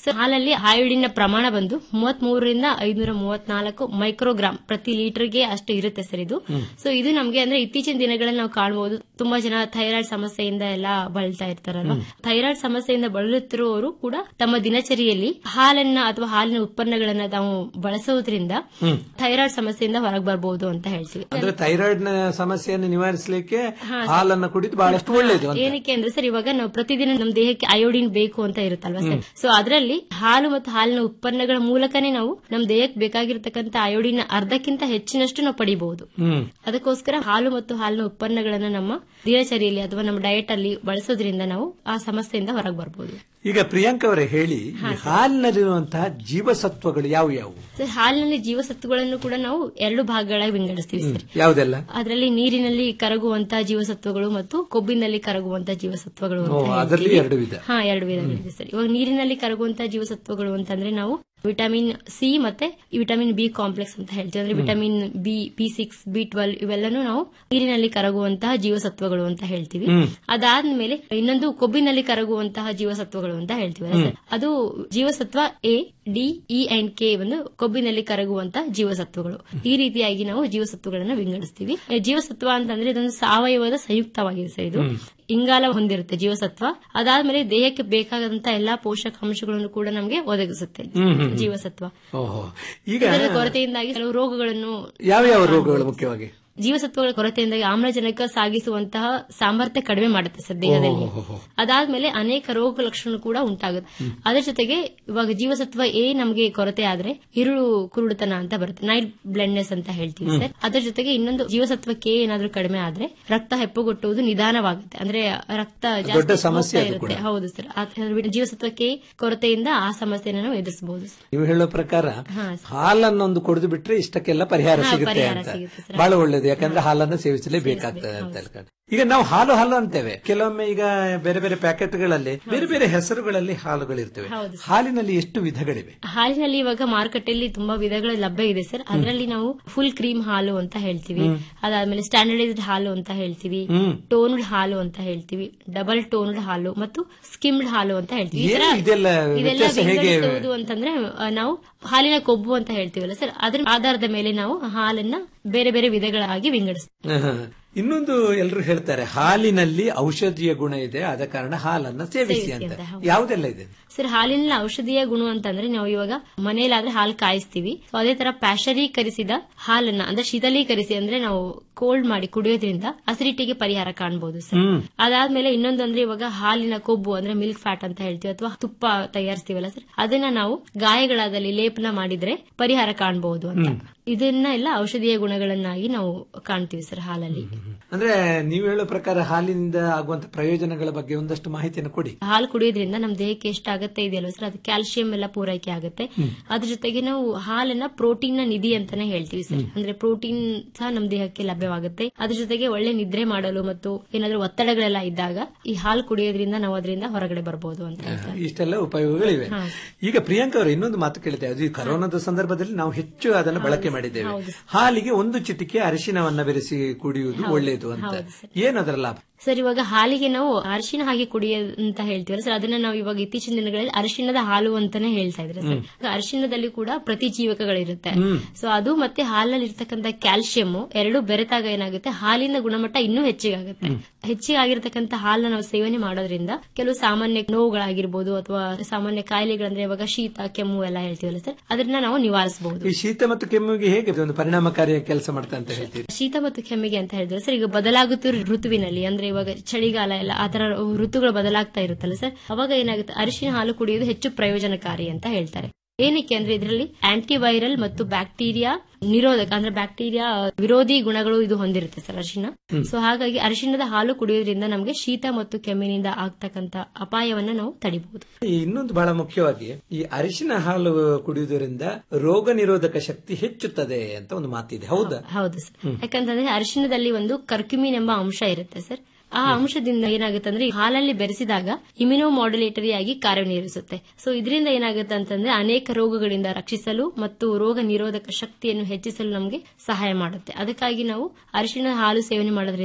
ಸೊ ಹಾಲಲ್ಲಿ ಅಯೋಡಿನ್ ಪ್ರಮಾಣ ಬಂದು ಮೂವತ್ತ್ ಮೂರರಿಂದ ಐನೂರ ಮೂವತ್ನಾಲ್ಕು ಮೈಕ್ರೋಗ್ರಾಮ್ ಪ್ರತಿ ಲೀಟರ್ಗೆ ಅಷ್ಟು ಇರುತ್ತೆ ಸರ್ ಇದು ಹ್ಮ್. ಸೊ ಇದು ನಮ್ಗೆ ಅಂದ್ರೆ ಇತ್ತೀಚಿನ ದಿನಗಳಲ್ಲಿ ನಾವು ಕಾಣಬಹುದು ತುಂಬಾ ಜನ ಥೈರಾಯ್ಡ್ ಸಮಸ್ಯೆಯಿಂದ ಎಲ್ಲ ಬಳಲ್ತಾ ಇರ್ತಾರಲ್ಲ ಹ್ಮ್. ಥೈರಾಯ್ಡ್ ಸಮಸ್ಯೆಯಿಂದ ಬಳಲುತ್ತಿರುವವರು ಕೂಡ ತಮ್ಮ ದಿನಚರಿಯಲ್ಲಿ ಹಾಲನ್ನ ಅಥವಾ ಹಾಲಿನ ಉತ್ಪನ್ನಗಳನ್ನ ನಾವು ಬಳಸೋದ್ರಿಂದ ಹ್ಮ್. ಥೈರಾಯ್ಡ್ ಸಮಸ್ಯೆಯಿಂದ ಹೊರಗೆ ಬರಬಹುದು ಅಂತ ಹೇಳ್ತೀವಿ ಅಂದ್ರೆ ಥೈರಾಯ್ಡ್ ನ ಸಮಸ್ಯೆಯನ್ನು ನಿವಾರಿಸಲಿಕ್ಕೆ ಹಾ, ಸರ್. ಹಾಲನ್ನು ಕುಡಿದು ಬಹಳಷ್ಟು ಒಳ್ಳೆಯದು ಅಂತ ಏನಕ್ಕೆ ಅಂದ್ರೆ ಸರ್ ಇವಾಗ ನಾವು ಪ್ರತಿದಿನ ನಮ್ಮ ದೇಹಕ್ಕೆ ಅಯೋಡಿನ್ ಬೇಕು ಅಂತ ಇರುತ್ತಲ್ವಾ ಸರ್ ಹ್ಮ್. ಸೊ ಅದರಲ್ಲಿ ಹಾಲು ಮತ್ತು ಹಾಲಿನ ಉತ್ಪನ್ನಗಳ ಮೂಲಕನೇ ನಾವು ನಮ್ಮ ದೇಹಕ್ಕೆ ಬೇಕಾಗಿರ್ತಕ್ಕಂಥ ಅಯೋಡಿನ್ ಅರ್ಧಕ್ಕಿಂತ ಹೆಚ್ಚಿನಷ್ಟು ನಾವು ಪಡಿಬಹುದು ಹ್ಮ್ ಅದಕ್ಕೋಸ್ಕರ ಹಾಲು ಮತ್ತು ಹಾಲಿನ ಉತ್ಪನ್ನಗಳನ್ನ ನಮ್ಮ ದಿನಚರಿಯಲ್ಲಿ ಅಥವಾ ನಮ್ಮ ಡಯಟ್ ಅಲ್ಲಿ ಬಳಸೋದ್ರಿಂದ ನಾವು ಆ ಸಮಸ್ಯೆಯಿಂದ ಹೊರಗೆ ಬರಬಹುದು ಈಗ ಪ್ರಿಯಾಂಕ ಅವರೇ ಹೇಳಿ ಈ ಹಾಲಿನಲ್ಲಿರುವಂತಹ ಜೀವಸತ್ವಗಳು ಯಾವ ಯಾವುವು ಸರ್ ಹಾಲಿನಲ್ಲಿ ಜೀವಸತ್ವಗಳನ್ನು ಕೂಡ ನಾವು ಎರಡು ಭಾಗಗಳಾಗಿ ವಿಂಗಡಿಸ್ತೀವಿ ಸರ್ ಯಾವುದೆಲ್ಲ ಅದರಲ್ಲಿ ನೀರಿನಲ್ಲಿ ಕರಗುವಂತಹ ಜೀವಸತ್ವಗಳು ಮತ್ತು ಕೊಬ್ಬಿನಲ್ಲಿ ಕರಗುವಂತಹ ಜೀವಸತ್ವಗಳು ಅಂತ ಓ, ಅದರಲ್ಲಿ ಹೇಳ್ತೀವಿ. ಎರಡು ವಿಧ. ಹಾ ಎರಡು ವಿಧಗಳಿದೆ ಸರ್ ಇವಾಗ ನೀರಿನಲ್ಲಿ ಕರಗುವಂತಹ ಜೀವಸತ್ವಗಳು ಅಂತಂದ್ರೆ ನಾವು ವಿಟಮಿನ್ ಸಿ ಮತ್ತೆ ವಿಟಮಿನ್ ಬಿ ಕಾಂಪ್ಲೆಕ್ಸ್ ಅಂತ ಹೇಳ್ತೀವಿ ಅಂದ್ರೆ hmm. Vitamin B P six B twelve ಇವೆಲ್ಲನೂ ನಾವು ನೀರಿನಲ್ಲಿ ಕರಗುವಂತಹ ಜೀವಸತ್ವಗಳು ಅಂತ ಹೇಳ್ತೀವಿ ಹ್ಮ್. ಅದಾದ್ಮೇಲೆ ಇನ್ನೊಂದು ಕೊಬ್ಬಿನಲ್ಲಿ ಕರಗುವಂತಹ ಜೀವಸತ್ವಗಳು ಅಂತ ಹೇಳ್ತೀವಿ ಹ್ಮ್. ಸರ್ ಅದು ಜೀವಸತ್ವ A D E and K ಒಂದು ಕೊಬ್ಬಿನಲ್ಲಿ ಕರಗುವಂತಹ ಜೀವಸತ್ವಗಳು ಈ ರೀತಿಯಾಗಿ ನಾವು ಜೀವಸತ್ವಗಳನ್ನ ವಿಂಗಡಿಸ್ತೀವಿ ಈ ಜೀವಸತ್ವ ಅಂತಂದ್ರೆ ಇದೊಂದು ಸಾವಯವದ ಸಂಯುಕ್ತವಾಗಿದೆ ಸರ್ ಇದು ಹ್ಮ್. ಇಂಗಾಲ ಹೊಂದಿರುತ್ತೆ ಜೀವಸತ್ವ ಅದಾದ್ಮೇಲೆ ದೇಹಕ್ಕೆ ಬೇಕಾದಂತ ಎಲ್ಲಾ ಪೋಷಕಾಂಶಗಳನ್ನು ಕೂಡ ನಮಗೆ ಒದಗಿಸುತ್ತೆ ಹ್ಮ್, ಹ್ಮ್, ಹ್ಮ್. ಜೀವಸತ್ವ ಓಹೋ ಈಗ ಇದರ ಕೊರತೆಯಿಂದಾಗಿ ಕೆಲವು ರೋಗಗಳನ್ನು ಯಾವ ಯಾವ ರೋಗಗಳು ಮುಖ್ಯವಾಗಿ ಜೀವಸತ್ವಗಳ ಕೊರತೆಯಿಂದಾಗಿ ಆಮ್ಲಜನಕ ಸಾಗಿಸುವಂತಹ ಸಾಮರ್ಥ್ಯ ಕಡಿಮೆ ಮಾಡುತ್ತೆ ಸರ್ ದೇಹದಲ್ಲಿ ಓಹೋ. ಅದಾದ್ಮೇಲೆ ಅನೇಕ ರೋಗ ಲಕ್ಷಣ ಕೂಡ ಉಂಟಾಗುತ್ತೆ ಅದರ ಜೊತೆಗೆ ಇವಾಗ ಜೀವಸತ್ವ ಎ ನಮಗೆ ಕೊರತೆ ಆದ್ರೆ ಇರುಳು ಕುರುಡುತನ ಅಂತ ಬರುತ್ತೆ ನೈಟ್ ಬ್ಲೆಂಡ್ನೆಸ್ ಅಂತ ಹೇಳ್ತೀವಿ ಹ್ಮ್. ಸರ್ ಅದರ ಜೊತೆಗೆ ಇನ್ನೊಂದು ಜೀವಸತ್ವ ಕೆ ಏನಾದ್ರೂ ಕಡಿಮೆ ಆದ್ರೆ ರಕ್ತ ಹೆಪ್ಪುಗೊಟ್ಟುವುದು ನಿಧಾನವಾಗುತ್ತೆ ಅಂದ್ರೆ ರಕ್ತ ದೊಡ್ಡ ಜಾಸ್ತಿ ಸಮಸ್ಯೆ ಹೋಗ್ತಾ ಅದು ಕೂಡ. ಇರುತ್ತೆ ಹೌದು ಸರ್ ಆ ಜೀವಸತ್ವ ಕೆ ಕೊರತೆಯಿಂದ ಆ ಸಮಸ್ಯೆನ ನಾವು ಎದುರಿಸಬಹುದು ನೀವು ಹೇಳೋ ಪ್ರಕಾರ ಹಾ, ಹಾಲನ್ನೊಂದು ಕುಡಿದು ಬಿಟ್ರೆ ಇಷ್ಟಕ್ಕೆಲ್ಲ ಪರಿಹಾರ ಹಾ, ಸಿಗುತ್ತೆ ಪರಿಹಾರ ಅಂತ ಸಿಗುತ್ತೆ ಸರ್. ಬಹಳ ಒಳ್ಳೇದು ಯಾಕಂದ್ರೆ ಹಾಲನ್ನು ಸೇವಿಸಲೇಬೇಕಾಗ್ತದೆ ಅಂತ ಹೇಳ್ಕೊಂಡು ಈಗ ನಾವು ಹಾಲು ಹಾಲು ಅಂತೇವೆ ಕೆಲವೊಮ್ಮೆ ಈಗ ಬೇರೆ ಬೇರೆ ಪ್ಯಾಕೆಟ್ಗಳಲ್ಲಿ ಬೇರೆ ಬೇರೆ ಹೆಸರುಗಳಲ್ಲಿ ಹಾಲುಗಳಿರ್ತವೆ ಹೌದು ಹಾಲಿನಲ್ಲಿ ಎಷ್ಟು ವಿಧಗಳಿವೆ ಹಾಲಿನಲ್ಲಿ ಇವಾಗ ಮಾರುಕಟ್ಟೆಯಲ್ಲಿ ತುಂಬಾ ವಿಧಗಳ ಲಭ್ಯ ಇದೆ ಸರ್ ಅದರಲ್ಲಿ ನಾವು ಫುಲ್ ಕ್ರೀಮ್ ಹಾಲು ಅಂತ ಹೇಳ್ತೀವಿ ಹ್ಮ್. ಅದಾದ್ಮೇಲೆ ಸ್ಟ್ಯಾಂಡರ್ಡೈಸ್ಡ್ ಹಾಲು ಅಂತ ಹೇಳ್ತೀವಿ ಹ್ಮ್. ಟೋನ್ಡ್ ಹಾಲು ಅಂತ ಹೇಳ್ತೀವಿ ಡಬಲ್ ಟೋನ್ಡ್ ಹಾಲು ಮತ್ತು ಸ್ಕಿಮ್ಡ್ ಹಾಲು ಅಂತ ಹೇಳ್ತೀವಿ ಈ ಏನು ತರ ಇದೆಲ್ಲ ಇದೆಲ್ಲ ವ್ಯತ್ಯಾಸ ಹೇಗೆ ವಿಂಗಡಿಸುವುದು ಅಂತಂದ್ರೆ ಆ, ನಾವು ಹಾಲಿನ ಕೊಬ್ಬು ಅಂತ ಹೇಳ್ತೀವಲ್ಲ ಸರ್ ಅದ್ರ ಆಧಾರದ ಮೇಲೆ ನಾವು ಹಾಲನ್ನ ಬೇರೆ ಬೇರೆ ವಿಧಗಳಾಗಿ ವಿಂಗಡಿಸ್ತೀವಿ ಆಹಾ. ಇನ್ನೊಂದು ಎಲ್ಲರೂ ಹೇಳ್ತಾರೆ ಹಾಲಿನಲ್ಲಿ ಔಷಧೀಯ ಗುಣ ಇದೆ ಆದ ಕಾರಣ ಹಾಲನ್ನ ಸೇವಿಸಿ ಸೇವಿಸಿ ಅಂತ ಅಂತ, ಹೌದು. ಯಾವುದೆಲ್ಲ ಇದೆ ಸರ್ ಹಾಲಿನ ಔಷಧೀಯ ಗುಣ ಅಂತಂದ್ರೆ ನಾವು ಇವಾಗ ಮನೆಯಲ್ಲಾದ್ರೆ ಹಾಲು ಕಾಯಿಸ್ತೀವಿ So, ಅದೇ ತರ ಪ್ಯಾಶರೀಕರಿಸಿದ ಹಾಲನ್ನ ಅಂದ್ರೆ ಶೀತಲೀಕರಿಸಿ ಅಂದ್ರೆ ನಾವು ಕೋಲ್ಡ್ ಮಾಡಿ ಕುಡಿಯೋದ್ರಿಂದ ಅಸಿಡಿಟಿಗೆ ಪರಿಹಾರ ಕಾಣಬಹುದು ಸರ್ ಹ್ಮ್. ಅದಾದ್ಮೇಲೆ ಇನ್ನೊಂದು ಅಂದ್ರೆ ಇವಾಗ ಹಾಲಿನ ಕೊಬ್ಬು ಅಂದ್ರೆ ಮಿಲ್ಕ್ ಫ್ಯಾಟ್ ಅಂತ ಹೇಳ್ತೀವಿ ಅಥವಾ ತುಪ್ಪ ತಯಾರಿಸ್ತೀವಲ್ಲ ಸರ್ ಅದನ್ನ ನಾವು ಗಾಯಗಳಾದಲ್ಲಿ ಲೇಪನ ಮಾಡಿದ್ರೆ ಪರಿಹಾರ ಕಾಣಬಹುದು ಅಂತ ಹ್ಮ್. ಇದನ್ನ ಎಲ್ಲ ಔಷಧೀಯ ಗುಣಗಳನ್ನಾಗಿ ನಾವು ಕಾಣ್ತೀವಿ ಸರ್ ಹಾಲಲ್ಲಿ ಅಂದ್ರೆ ನೀವು ಹೇಳೋ ಪ್ರಕಾರ ಹಾಲಿನಿಂದ ಆಗುವಂತ ಪ್ರಯೋಜನಗಳ ಬಗ್ಗೆ ಒಂದಷ್ಟು ಮಾಹಿತಿಯನ್ನು ಕೊಡಿ ಹಾಲು ಕುಡಿಯೋದ್ರಿಂದ ನಮ್ಮ ದೇಹಕ್ಕೆ ಎಷ್ಟು ಅಗತ್ಯ ಇದೆಯಲ್ವ ಸರ್ ಅದು ಕ್ಯಾಲ್ಸಿಯಂ ಎಲ್ಲ ಪೂರೈಕೆ ಆಗುತ್ತೆ ಹ್ಮ್. ಅದ್ರ ಜೊತೆಗೆ ನಾವು ಹಾಲನ್ನ ಪ್ರೋಟೀನ್ ನ ನಿಧಿ ಅಂತಾನೆ ಹೇಳ್ತೀವಿ ಸರ್ ಅಂದ್ರೆ ಪ್ರೋಟೀನ್ ಸಹ ನಮ್ಮ ದೇಹಕ್ಕೆ ಲಭ್ಯವಾಗುತ್ತೆ ಅದ್ರ ಜೊತೆಗೆ ಒಳ್ಳೆ ನಿದ್ರೆ ಮಾಡಲು ಮತ್ತು ಏನಾದ್ರೂ ಒತ್ತಡಗಳೆಲ್ಲ ಇದ್ದಾಗ ಈ ಹಾಲು ಕುಡಿಯೋದ್ರಿಂದ ನಾವು ಅದರಿಂದ ಹೊರಗಡೆ ಬರಬಹುದು ಅಂತ ಹೇಳ್ತಾರೆ ಇಷ್ಟೆಲ್ಲ ಉಪಯೋಗಗಳಿವೆ ಹಾ. ಈಗ ಪ್ರಿಯಾಂಕ ಅವರು ಇನ್ನೊಂದು ಮಾತು ಕೇಳಿದೆ ಅದು ಈ ಕರೋನಾದ ಸಂದರ್ಭದಲ್ಲಿ ನಾವು ಹೆಚ್ಚು ಅದನ್ನು ಬಳಕೆ ಮಾಡಿದ್ದೇವೆ ಹೌದು ಹಾಲಿಗೆ ಒಂದು ಚಿಟಿಕೆ ಅರಿಶಿನವನ್ನ ಬೆರೆಸಿ ಕುಡಿಯುವುದು ಹೌದು. ಒಳ್ಳೆಯದು ಅಂತ ಹೌದು ಸರ್. ಏನದರ ಲಾಭ ಸರ್ ಇವಾಗ ಹಾಲಿಗೆ ನಾವು ಅರಿಶಿನ ಹಾಗೆ ಕುಡಿಯ ಅಂತ ಹೇಳ್ತೀವಲ್ಲ ಸರ್ ಅದನ್ನ ನಾವು ಇವಾಗ ಇತ್ತೀಚಿನ ದಿನಗಳಲ್ಲಿ ಅರಿಶಿನದ ಹಾಲು ಅಂತಾನೆ ಹೇಳ್ತಾ ಇದ್ರೆ ಸರ್ ಹ್ಮ್. ಅರಿಶಿನದಲ್ಲಿ ಕೂಡ ಪ್ರತಿಜೀವಕಗಳಿರುತ್ತೆ ಹ್ಮ್. ಸೊ ಅದು ಮತ್ತೆ ಹಾಲಲ್ಲಿ ಇರ್ತಕ್ಕಂಥ ಕ್ಯಾಲ್ಸಿಯಂ ಎರಡು ಬೆರೆತಾಗ ಏನಾಗುತ್ತೆ ಹಾಲಿನ ಗುಣಮಟ್ಟ ಇನ್ನೂ ಹೆಚ್ಚಿಗಾಗುತ್ತೆ ಹೆಚ್ಚಿಗೆ ಆಗಿರ್ತಕ್ಕಂಥ ಹಾಲನ್ನ ನಾವು ಸೇವನೆ ಮಾಡೋದ್ರಿಂದ ಕೆಲವು ಸಾಮಾನ್ಯ ನೋವುಗಳಾಗಿರ್ಬೋದು ಅಥವಾ ಸಾಮಾನ್ಯ ಕಾಯಿಲೆಗಳಂದ್ರೆ ಇವಾಗ ಶೀತ ಕೆಮ್ಮು ಎಲ್ಲ ಹೇಳ್ತೀವಲ್ಲ ಸರ್ ಅದನ್ನ ನಾವು ನಿವಾರಿಸಬಹುದು ಈ ಶೀತ ಮತ್ತು ಕೆಮ್ಮಿಗೆ ಹೇಗೆ ಒಂದು ಪರಿಣಾಮಕಾರಿಯ ಕೆಲಸ ಮಾಡ್ತಾ ಅಂತ ಹೇಳ್ತೀರಿ ಶೀತ ಮತ್ತು ಕೆಮ್ಮಿಗೆ ಅಂತ ಹೇಳಿದ್ರೆ ಸರ್ ಈಗ ಬದಲಾಗುತ್ತಿರೋ ಋತುವಿನಲ್ಲಿ ಅಂದ್ರೆ ಇವಾಗ ಚಳಿಗಾಲ ಎಲ್ಲ ಆತರ ಋತುಗಳು ಬದಲಾಗ್ತಾ ಇರುತ್ತಲ್ಲ ಸರ್ ಅವಾಗ ಏನಾಗುತ್ತೆ ಅರಿಶಿನ ಹಾಲು ಕುಡಿಯೋದು ಹೆಚ್ಚು ಪ್ರಯೋಜನಕಾರಿ ಅಂತ ಹೇಳ್ತಾರೆ ಏನಕ್ಕೆ ಅಂದ್ರೆ ಇದರಲ್ಲಿ ಆಂಟಿವೈರಲ್ ಮತ್ತು ಬ್ಯಾಕ್ಟೀರಿಯಾ ನಿರೋಧಕ ಅಂದ್ರೆ ಬ್ಯಾಕ್ಟೀರಿಯಾ ವಿರೋಧಿ ಗುಣಗಳು ಇದು ಹೊಂದಿರುತ್ತೆ ಸರ್ ಅರಿಶಿನ ಹ್ಮ್. ಸೊ ಹಾಗಾಗಿ ಅರಿಶಿಣದ ಹಾಲು ಕುಡಿಯೋದ್ರಿಂದ ನಮಗೆ ಶೀತ ಮತ್ತು ಕೆಮ್ಮಿನಿಂದ ಆಗ್ತಕ್ಕಂತ ಅಪಾಯವನ್ನ ನಾವು ತಡಿಬಹುದು ಈ ಇನ್ನೊಂದು ಬಹಳ ಮುಖ್ಯವಾಗಿ ಈ ಅರಿಶಿನ ಹಾಲು ಕುಡಿಯುವುದರಿಂದ ರೋಗ ನಿರೋಧಕ ಶಕ್ತಿ ಹೆಚ್ಚುತ್ತದೆ ಅಂತ ಒಂದು ಮಾತಿದೆ ಹೌದಾ ಹೌದು ಸರ್ ಹ್ಮ್. ಯಾಕಂತಂದ್ರೆ ಅರಿಶಿಣದಲ್ಲಿ ಒಂದು ಕರ್ಕ್ಯುಮಿನ್ ಎಂಬ ಅಂಶ ಇರುತ್ತೆ ಸರ್ ಆ ಅಂಶದಿಂದ ಏನಾಗುತ್ತೆ ಅಂದ್ರೆ ಈ ಹಾಲಲ್ಲಿ ಬೆರೆಸಿದಾಗ ಇಮ್ಯುನೋ ಮಾಡ್ಯುಲೇಟರಿ ಆಗಿ ಕಾರ್ಯನಿರ್ವಹಿಸುತ್ತೆ ಸೊ ಇದರಿಂದ ಏನಾಗುತ್ತೆ ಅಂತಂದ್ರೆ ಅನೇಕ ರೋಗಗಳಿಂದ ರಕ್ಷಿಸಲು ಮತ್ತು ರೋಗ ನಿರೋಧಕ ಶಕ್ತಿಯನ್ನು ಹೆಚ್ಚಿಸಲು ನಮಗೆ ಸಹಾಯ ಮಾಡುತ್ತೆ ಅದಕ್ಕಾಗಿ ನಾವು ಅರಿಶಿಣ ಹಾಲು ಸೇವನೆ ಮಾಡೋದ್ರಿಂದ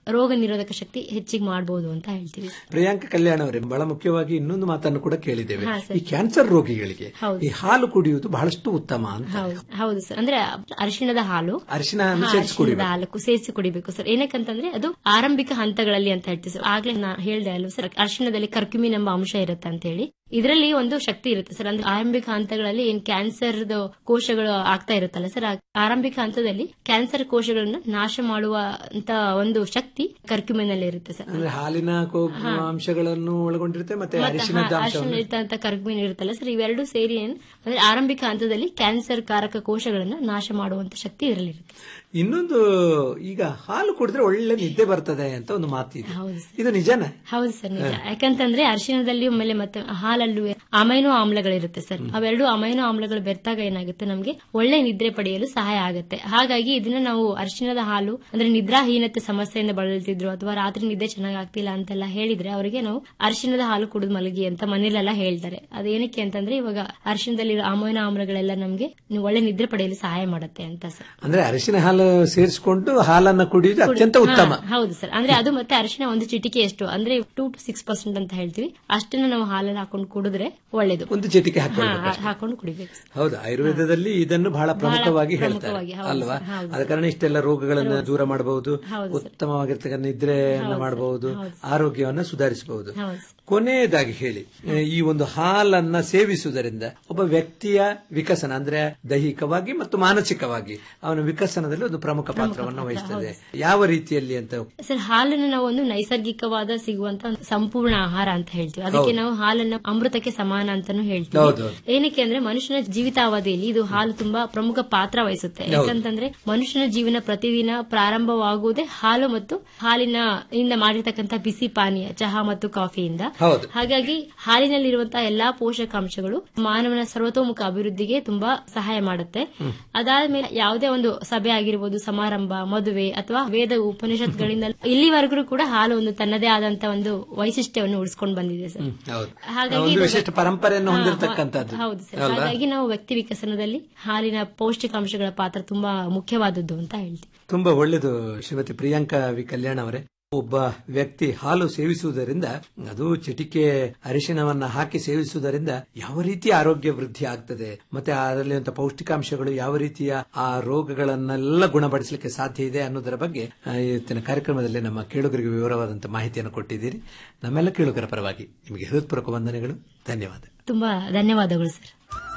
ರೋಗ ನಿರೋಧಕ ಶಕ್ತಿ ಹೆಚ್ಚಿಗೆ ಮಾಡಬಹುದು ಅಂತ ಹೇಳ್ತೀವಿ ಪ್ರಿಯಾಂಕ ಕಲ್ಯಾಣ ಅವರೇ ಬಹಳ ಮುಖ್ಯವಾಗಿ ಇನ್ನೊಂದು ಮಾತನ್ನು ಕೂಡ ಕೇಳಿದ್ದೇವೆ ಹಾ, ಸರ್. ಈ ಕ್ಯಾನ್ಸರ್ ರೋಗಿಗಳಿಗೆ ಹೌದು. ಈ ಹಾಲು ಕುಡಿಯುವುದು ಬಹಳಷ್ಟು ಉತ್ತಮ ಅಂತ ಹೌದು ಹೌದು ಸರ್ ಅಂದ್ರೆ ಅರಿಶಿಣದ ಹಾಲು ಅರಿಶಿನ ಹಾ, ಸೇರಿಸಿ ಅರಿಶಿಣದ ಕುಡಿಬೇಕು ಹಾಲು ಸೇರಿಸಿ ಕುಡಿಬೇಕು ಸರ್ ಏನಕ್ಕಂತಂದ್ರೆ ಅದು ಆರಂಭಿಕ ಹಂತಗಳಲ್ಲಿ ಅಂತ ಹೇಳ್ತೀವಿ ಸರ್ ಆಗ್ಲೇ ನಾ ಹೇಳ್ದೆ ಅಲ್ವಾ ಸರ್ ಅರಿಶಿಣದಲ್ಲಿ ಕರ್ಕ್ಯುಮಿನ್ ಎಂಬ ಅಂಶ ಇರುತ್ತೆ ಅಂತ ಹೇಳಿ ಇದರಲ್ಲಿ ಒಂದು ಶಕ್ತಿ ಇರುತ್ತೆ ಸರ್ ಅಂದ್ರೆ ಆರಂಭಿಕ ಹಂತಗಳಲ್ಲಿ ಏನ್ ಕ್ಯಾನ್ಸರ್ ಕೋಶಗಳು ಆಗ್ತಾ ಇರುತ್ತಲ್ಲ ಸರ್ ಆ ಆರಂಭಿಕ ಹಂತದಲ್ಲಿ ಕ್ಯಾನ್ಸರ್ ಕೋಶಗಳನ್ನ ನಾಶ ಮಾಡುವ ಅಂತ ಒಂದು ಶಕ್ತಿ ಕರ್ಕ್ಯುಮಿನ್ ಅಲ್ಲಿ ಇರುತ್ತೆ ಸರ್ ಅಂದ್ರೆ ಹಾಲಿನ ಕೊ- ಹಾ. ಅಂಶಗಳನ್ನು ಒಳಗೊಂಡಿರುತ್ತೆ ಮತ್ತೆ ಮತ್ತೆ ಅರಿಶಿನದ ಹಾ, ಅರಿಶಿಣ ಅಂಶವನ್ನು ಇರ್ತಂತ ಕರ್ಕ್ಯುಮಿನ್ ಇರುತ್ತಲ್ಲ ಸರ್ ಇವೆರಡು ಸೇರಿ ಏನ್ ಅಂದ್ರೆ ಆರಂಭಿಕ ಹಂತದಲ್ಲಿ ಕ್ಯಾನ್ಸರ್ ಕಾರಕ ಕೋಶಗಳನ್ನ ನಾಶ ಮಾಡುವಂತ ಶಕ್ತಿ ಇದರಲ್ಲಿರುತ್ತೆ ಇನ್ನೊಂದು ಈಗ ಹಾಲು ಕುಡಿದ್ರೆ ಒಳ್ಳೆ ನಿದ್ದೆ ಬರ್ತದೆ ಅಂತ ಒಂದು ಮಾತಿದೆ ಹೌದು ಇದು ನಿಜಾನ ಹೌದು ಸರ್ ನಿಜ ಹಾ. ಯಾಕಂತಂದ್ರೆ ಅರಿಶಿಣದಲ್ಲಿ ಆಮೇಲೆ ಮತ್ತೆ ಹಾಲಲ್ಲೂ ಅಮೈನೋ ಆಮ್ಲಗಳಿರುತ್ತೆ ಸರ್ ಅವೆರಡು ಅಮೈನೋ ಆಮ್ಲಗಳು ಬೆರ್ತಾಗ ಏನಾಗುತ್ತೆ ನಮಗೆ ಒಳ್ಳೆ ನಿದ್ರೆ ಪಡೆಯಲು ಸಹಾಯ ಆಗುತ್ತೆ ಹಾಗಾಗಿ ಇದನ್ನ ನಾವು ಅರಿಶಿಣದ ಹಾಲು ಅಂದ್ರೆ ನಿದ್ರಾಹೀನತೆ ಸಮಸ್ಯೆಯಿಂದ ಬಳಲ್ತಿದ್ರು ಅಥವಾ ರಾತ್ರಿ ನಿದ್ದೆ ಚೆನ್ನಾಗಿ ಆಗ್ತಿಲ್ಲ ಅಂತೆಲ್ಲ ಹೇಳಿದ್ರೆ ಅವರಿಗೆ ನಾವು ಅರಿಶಿಣದ ಹಾಲು ಕುಡಿದು ಮಲಗಿ ಅಂತ ಮನೇಲೆಲ್ಲ ಹೇಳ್ತಾರೆ ಅದೇನಕ್ಕೆ ಅಂತಂದ್ರೆ ಇವಾಗ ಅರಿಶಿಣದಲ್ಲಿ ಅಮೈನೋ ಆಮ್ಲಗಳೆಲ್ಲ ನಮಗೆ ಒಳ್ಳೆ ನಿದ್ರೆ ಪಡೆಯಲು ಸಹಾಯ ಮಾಡುತ್ತೆ ಅಂತ ಸರ್ ಅಂದ್ರೆ ಅರಿಶಿನ ಹಾಲು ಸೇರಿಸಿಕೊಂಡು ಹಾಲನ್ನ ಕುಡಿಯುವುದು ಅತ್ಯಂತ ಉತ್ತಮ ಹಾ, ಹೌದು ಸರ್ ಅಂದ್ರೆ ಅದು ಮತ್ತೆ ಅರಿಶಿನ ಒಂದು ಚಿಟಿಕೆ ಎಷ್ಟು ಅಂದ್ರೆ ಟೂ ಟು ಸಿಕ್ಸ್ ಪರ್ಸೆಂಟ್ ಅಂತ ಹೇಳ್ತೀವಿ ಅಷ್ಟನ್ನ ನಾವು ಹಾಲಲ್ಲಿ ಹಾಕೊಂಡು ಕುಡಿದ್ರೆ ಒಳ್ಳೇದು ಒಂದು ಚಿಟಿಕೆ ಹಾ, ಹಾಕೊಳ್ಬೇಕು ಅಷ್ಟೇ. ಹಾಕೊಂಡು ಕುಡಿಬೇಕು ಸರ್. ಹೌದು ಆಯುರ್ವೇದದಲ್ಲಿ ಇದನ್ನು ಬಹಳ ಪ್ರಮುಖವಾಗಿ ಹೇಳ್ತಾರೆ ಪ್ರಮುಖವಾಗಿ, ಹೌದು ಅಲ್ವಾ ಸರ್, ಹೌದು ಆದ ಕಾರಣ ಇಷ್ಟೆಲ್ಲ ರೋಗಗಳನ್ನ ದೂರ ಮಾಡಬಹುದು ಹೌದು ಸರ್. ಉತ್ತಮವಾಗಿರ್ತಕ್ಕಂಥ ನಿದ್ರೆಯನ್ನ ಮಾಡಬಹುದು ಆರೋಗ್ಯವನ್ನ ಸುಧಾರಿಸಬಹುದು ಹೌದು ಕೊನೆಯದಾಗಿ ಹೇಳಿ ಈ ಒಂದು ಹಾಲನ್ನ ಸೇವಿಸುವುದರಿಂದ ಒಬ್ಬ ವ್ಯಕ್ತಿಯ ವಿಕಸನ ಅಂದ್ರೆ ದೈಹಿಕವಾಗಿ ಮತ್ತು ಮಾನಸಿಕವಾಗಿ ಅವನ ವಿಕಸನದಲ್ಲಿ ಒಂದು ಪ್ರಮುಖ ಪಾತ್ರವನ್ನು ವಹಿಸ್ತದೆ ಯಾವ ರೀತಿಯಲ್ಲಿ ಅಂತ ಸರ್ ಹಾಲನ್ನು ನಾವು ಒಂದು ನೈಸರ್ಗಿಕವಾದ ಸಿಗುವಂತ ಒಂದು ಸಂಪೂರ್ಣ ಆಹಾರ ಅಂತ ಹೇಳ್ತೀವಿ ಅದಕ್ಕೆ ಹೌದು. ನಾವು ಹಾಲನ್ನ ಅಮೃತಕ್ಕೆ ಸಮಾನ ಅಂತಾನು ಹೇಳ್ತೀವಿ ಹೌದು, ಹೌದು. ಏನಕ್ಕೆ ಅಂದ್ರೆ ಮನುಷ್ಯನ ಜೀವಿತಾವಧಿಯಲ್ಲಿ ಇದು ಹಾಲು ತುಂಬಾ ಪ್ರಮುಖ ಪಾತ್ರ ವಹಿಸುತ್ತೆ ಹೌದು. ಯಾಕಂತಂದ್ರೆ ಮನುಷ್ಯನ ಜೀವನ ಪ್ರತಿದಿನ ಪ್ರಾರಂಭವಾಗುವುದೇ ಹಾಲು ಮತ್ತು ಹಾಲಿನ ಇಂದ ಮಾಡಿರ್ತಕ್ಕಂಥ ಬಿಸಿ ಪಾನೀಯ ಚಹಾ ಮತ್ತು ಕಾಫಿಯಿಂದ ಹೌದು. ಹಾಗಾಗಿ ಹಾಲಿನಲ್ಲಿರುವಂತಹ ಎಲ್ಲಾ ಪೋಷಕಾಂಶಗಳು ಮಾನವನ ಸರ್ವತೋಮುಖ ಅಭಿವೃದ್ಧಿಗೆ ತುಂಬಾ ಸಹಾಯ ಮಾಡುತ್ತೆ ಅದಾದ್ಮೇಲೆ ಯಾವುದೇ ಒಂದು ಸಭೆ ಆಗಿರ್ಬೋದು ಸಮಾರಂಭ ಮದುವೆ ಅಥವಾ ವೇದ ಉಪನಿಷತ್ಗಳಿಂದ ಇಲ್ಲಿವರೆಗೂ ಕೂಡ ಹಾಲು ಒಂದು ತನ್ನದೇ ಆದಂತ ಒಂದು ವೈಶಿಷ್ಟ್ಯವನ್ನು ಉಳಿಸ್ಕೊಂಡು ಬಂದಿದೆ ಸರ್ ಹೌದು ಹಾಗಾಗಿ ಒಂದು ಇದು- ವಿಶಿಷ್ಟ ಪರಂಪರೆಯನ್ನು ಹಾ, ಹೊಂದಿರತಕ್ಕಂಥದ್ದು ಹೌದು ಸರ್ ಅಲ್ವಾ? ಹಾಗಾಗಿ ನಾವು ವ್ಯಕ್ತಿ ವಿಕಸನದಲ್ಲಿ ಹಾಲಿನ ಪೌಷ್ಟಿಕಾಂಶಗಳ ಪಾತ್ರ ತುಂಬಾ ಮುಖ್ಯವಾದದ್ದು ಅಂತ ಹೇಳ್ತೀವಿ ತುಂಬಾ ಒಳ್ಳೆಯದು ಶ್ರೀಮತಿ ಪ್ರಿಯಾಂಕಾ ವಿ ಕಲ್ಯಾಣ್ ಅವರೇ ಒಬ್ಬ ವ್ಯಕ್ತಿ ಹಾಲು ಸೇವಿಸುವುದರಿಂದ ಅದು ಚಿಟಿಕೆ ಅರಿಶಿನವನ್ನ ಹಾಕಿ ಸೇವಿಸುವುದರಿಂದ ಯಾವ ರೀತಿ ಆರೋಗ್ಯ ವೃದ್ಧಿ ಆಗ್ತದೆ ಮತ್ತೆ ಅದರಲ್ಲಿರುವಂತಹ ಪೌಷ್ಟಿಕಾಂಶಗಳು ಯಾವ ರೀತಿಯ ಆ ರೋಗಗಳನ್ನೆಲ್ಲ ಗುಣಪಡಿಸಲಿಕ್ಕೆ ಸಾಧ್ಯ ಇದೆ ಅನ್ನೋದರ ಬಗ್ಗೆ ಆ, ಇವತ್ತಿನ ಕಾರ್ಯಕ್ರಮದಲ್ಲಿ ನಮ್ಮ ಕೇಳುಗರಿಗೆ ವಿವರವಾದಂತಹ ಮಾಹಿತಿಯನ್ನು ಕೊಟ್ಟಿದ್ದೀರಿ ನಮ್ಮೆಲ್ಲ ಕೇಳುಗರ ಪರವಾಗಿ ನಿಮಗೆ ಹೃತ್ಪೂರ್ವಕ ವಂದನೆಗಳು ಧನ್ಯವಾದ ತುಂಬಾ ಧನ್ಯವಾದಗಳು ಸರ್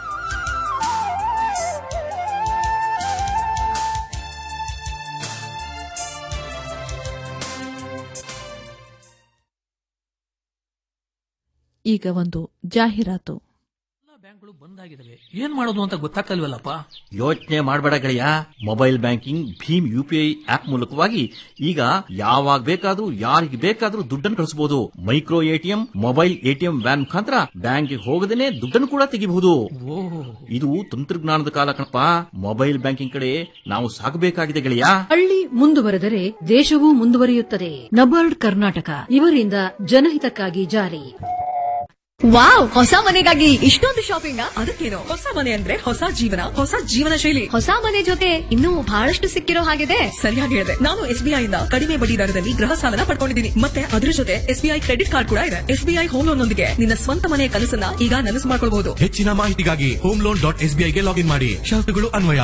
ಈಗ ಒಂದು ಜಾಹೀರಾತು ಬಂದಾಗಿದ್ದಾವೆ ಏನ್ ಮಾಡೋದು ಅಂತ ಗೊತ್ತಾಗ್ತಲ್ವಲ್ಲಪ್ಪ ಯೋಚನೆ ಮಾಡಬೇಡ ಗೆಳೆಯ mobile banking Bhim UPI app ಮೂಲಕವಾಗಿ ಈಗ ಯಾವಾಗ ಬೇಕಾದ್ರೂ ಯಾರಿಗೆ ಬೇಕಾದ್ರೂ ದುಡ್ಡನ್ನು ಕಳಿಸಬಹುದು micro ATM mobile ATM van ಮುಖಾಂತರ ಬ್ಯಾಂಕ್ಗೆ ಹೋಗದೇನೆ ದುಡ್ಡನ್ನು ಕೂಡ ತೆಗಿಬಹುದು ಇದು ತಂತ್ರಜ್ಞಾನದ ಕಾಲ ಕಣಪ್ಪ ಮೊಬೈಲ್ ಬ್ಯಾಂಕಿಂಗ್ ಕಡೆ ನಾವು ಸಾಗಬೇಕಾಗಿದೆ ಗೆಳೆಯ ಹಳ್ಳಿ ಮುಂದುವರೆದರೆ ದೇಶವೂ ಮುಂದುವರಿಯುತ್ತದೆ ನಬಾರ್ಡ್ ಕರ್ನಾಟಕ ಇವರಿಂದ ಜನಹಿತಕ್ಕಾಗಿ ಜಾರಿ ವಾವ್ ಹೊಸ ಮನೆಗಾಗಿ ಇಷ್ಟೊಂದು ಶಾಪಿಂಗ್ ಅದಕ್ಕೇನು ಹೊಸ ಮನೆ ಅಂದ್ರೆ ಹೊಸ ಜೀವನ ಹೊಸ ಜೀವನ ಶೈಲಿ ಹೊಸ ಮನೆ ಜೊತೆ ಇನ್ನೂ ಬಹಳಷ್ಟು ಸಿಕ್ಕಿರೋ ಹಾಗಿದೆ ಸರಿಯಾಗಿ ಹೇಳಿದೆ ನಾನು ಎಸ್ಬಿಐ ಇಂದ ಕಡಿಮೆ ಬಡ್ಡಿ ದರದಲ್ಲಿ ಗೃಹ ಸಾಲನ ಪಡ್ಕೊಂಡಿದ್ದೀನಿ ಮತ್ತೆ ಅದ್ರ ಜೊತೆ ಎಸ್ಬಿಐ ಕ್ರೆಡಿಟ್ ಕಾರ್ಡ್ ಕೂಡ ಇದೆ ಎಸ್ಬಿಐ ಹೋಮ್ ಲೋನ್ ನೊಂದಿಗೆ ನಿನ್ನ ಸ್ವಂತ ಮನೆಯ ಕನಸನ್ನ ಈಗ ನನಸು ಮಾಡ್ಕೊಳ್ಬಹುದು ಹೆಚ್ಚಿನ ಮಾಹಿತಿಗಾಗಿ ಹೋಮ್ ಲೋನ್ ಡಾಟ್ ಎಸ್ಬಿಐಗೆ ಲಾಗಿನ್ ಮಾಡಿ ಷರತ್ತುಗಳು ಅನ್ವಯ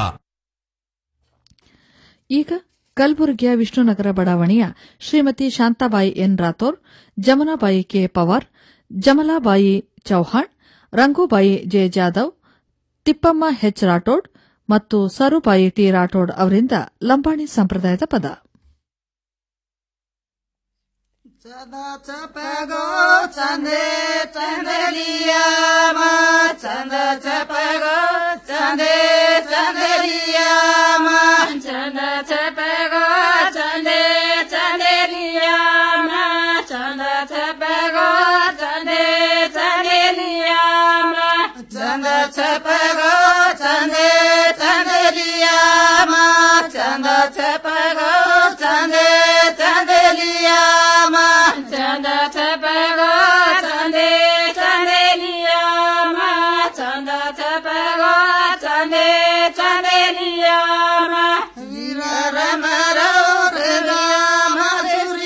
ಈಗ ಕಲಬುರಗಿಯ ವಿಷ್ಣುನಗರ ಬಡಾವಣೆಯ Shrimati Shantabai N Rathore Jamanabai K Pawar Jamalabai Chauhan Rangubai J Jadhav Tippamma H Rathod ಮತ್ತು ಸರುಬಾಯಿ ಟಿ ರಾಠೋಡ್ ಅವರಿಂದ ಲಂಬಾಣಿ ಸಂಪ್ರದಾಯದ ಪದ ಚಪಗೋ ಚಂದೆ ಚಂದಲಿಯಾಮ ಚಂದ ಚಪಗೋ ಚಂದೆ ಚಂದಲಿಯಾಮ ಚಂದ ಚಪಗೋ ಚಂದೆ ಚಂದಲಿಯಾಮ ಚಂದ ಚಪಗೋ ಚಂದೆ ಚಂದಲಿಯಾಮ ಚಂದ ಚಪಗೋ ಚಂದೆ ಚಂದಲಿಯಾಮ ಚಂದ ಚಪಗೋ ಚಂದೆ ಚಂದಲಿಯಾಮ ಚಂದ ಚಪಗೋ ಚಂದೆ ಚಂದಲಿಯಾಮ ಚಂದ ಚಪಗೋ ಚಂದೆ ಚಂದಲಿಯಾಮ ವೀರ ರಮ ರೌ ರಾಮ ಸೂರ್ಯ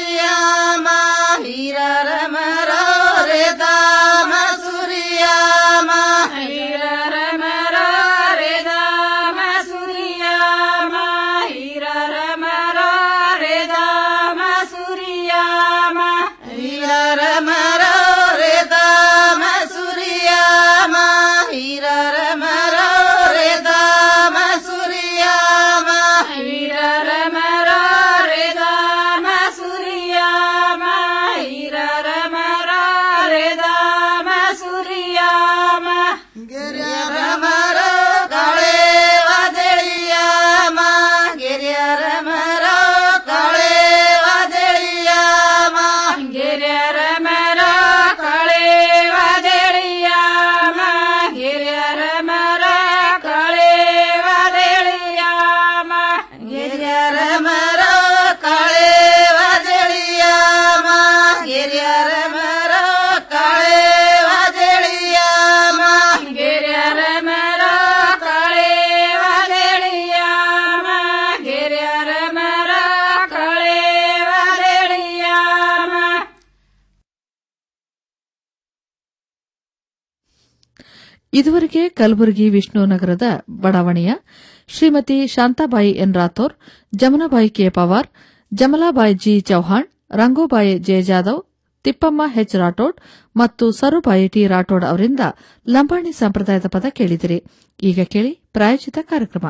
ಇದುವರೆಗೆ ಕಲಬುರಗಿ ವಿಷ್ಣು ನಗರದ ಬಡಾವಣೆಯ Shrimati Shantabai N Rathore Jamunabai K Pawar Jamalabai G Chauhan Rangobai J Jadhav Tippamma H Rathod ಮತ್ತು ಸರುಬಾಯಿ ಟಿ ರಾಠೋಡ್ ಅವರಿಂದ ಲಂಬಾಣಿ ಸಂಪ್ರದಾಯದ ಪದ ಕೇಳಿದಿರಿ ಈಗ ಕೇಳಿ ಪ್ರಾಯೋಜಿತ ಕಾರ್ಯಕ್ರಮ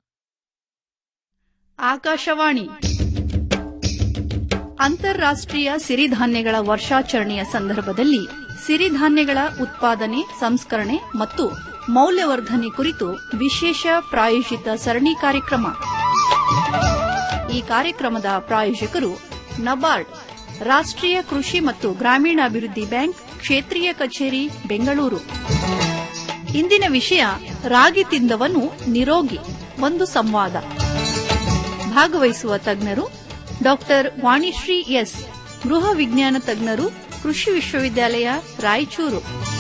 ಆಕಾಶವಾಣಿ ಅಂತಾರಾಷ್ಟ್ರೀಯ ಸಿರಿಧಾನ್ಯಗಳ ವರ್ಷಾಚರಣೆಯ ಸಂದರ್ಭದಲ್ಲಿ ಸಿರಿಧಾನ್ಯಗಳ ಉತ್ಪಾದನೆ ಸಂಸ್ಕರಣೆ ಮತ್ತು ಮೌಲ್ಯವರ್ಧನೆ ಕುರಿತು ವಿಶೇಷ ಪ್ರಾಯೋಜಿತ ಸರಣಿ ಕಾರ್ಯಕ್ರಮ ಈ ಕಾರ್ಯಕ್ರಮದ ಪ್ರಾಯೋಜಕರು ನಬಾರ್ಡ್ ರಾಷ್ಟ್ರೀಯ ಕೃಷಿ ಮತ್ತು ಗ್ರಾಮೀಣಾಭಿವೃದ್ಧಿ ಬ್ಯಾಂಕ್ ಕ್ಷೇತ್ರೀಯ ಕಚೇರಿ ಬೆಂಗಳೂರು ಇಂದಿನ ವಿಷಯ ರಾಗಿ ತಿಂದವನು ನಿರೋಗಿ ಒಂದು ಸಂವಾದ ಭಾಗವಹಿಸುವ ತಜ್ಞರು ಡಾಕ್ಟರ್ ವಾಣಿಶ್ರೀ ಎಸ್ ಗೃಹ ವಿಜ್ಞಾನ ತಜ್ಞರು ಕೃಷಿ ವಿಶ್ವವಿದ್ಯಾಲಯ ರಾಯಚೂರು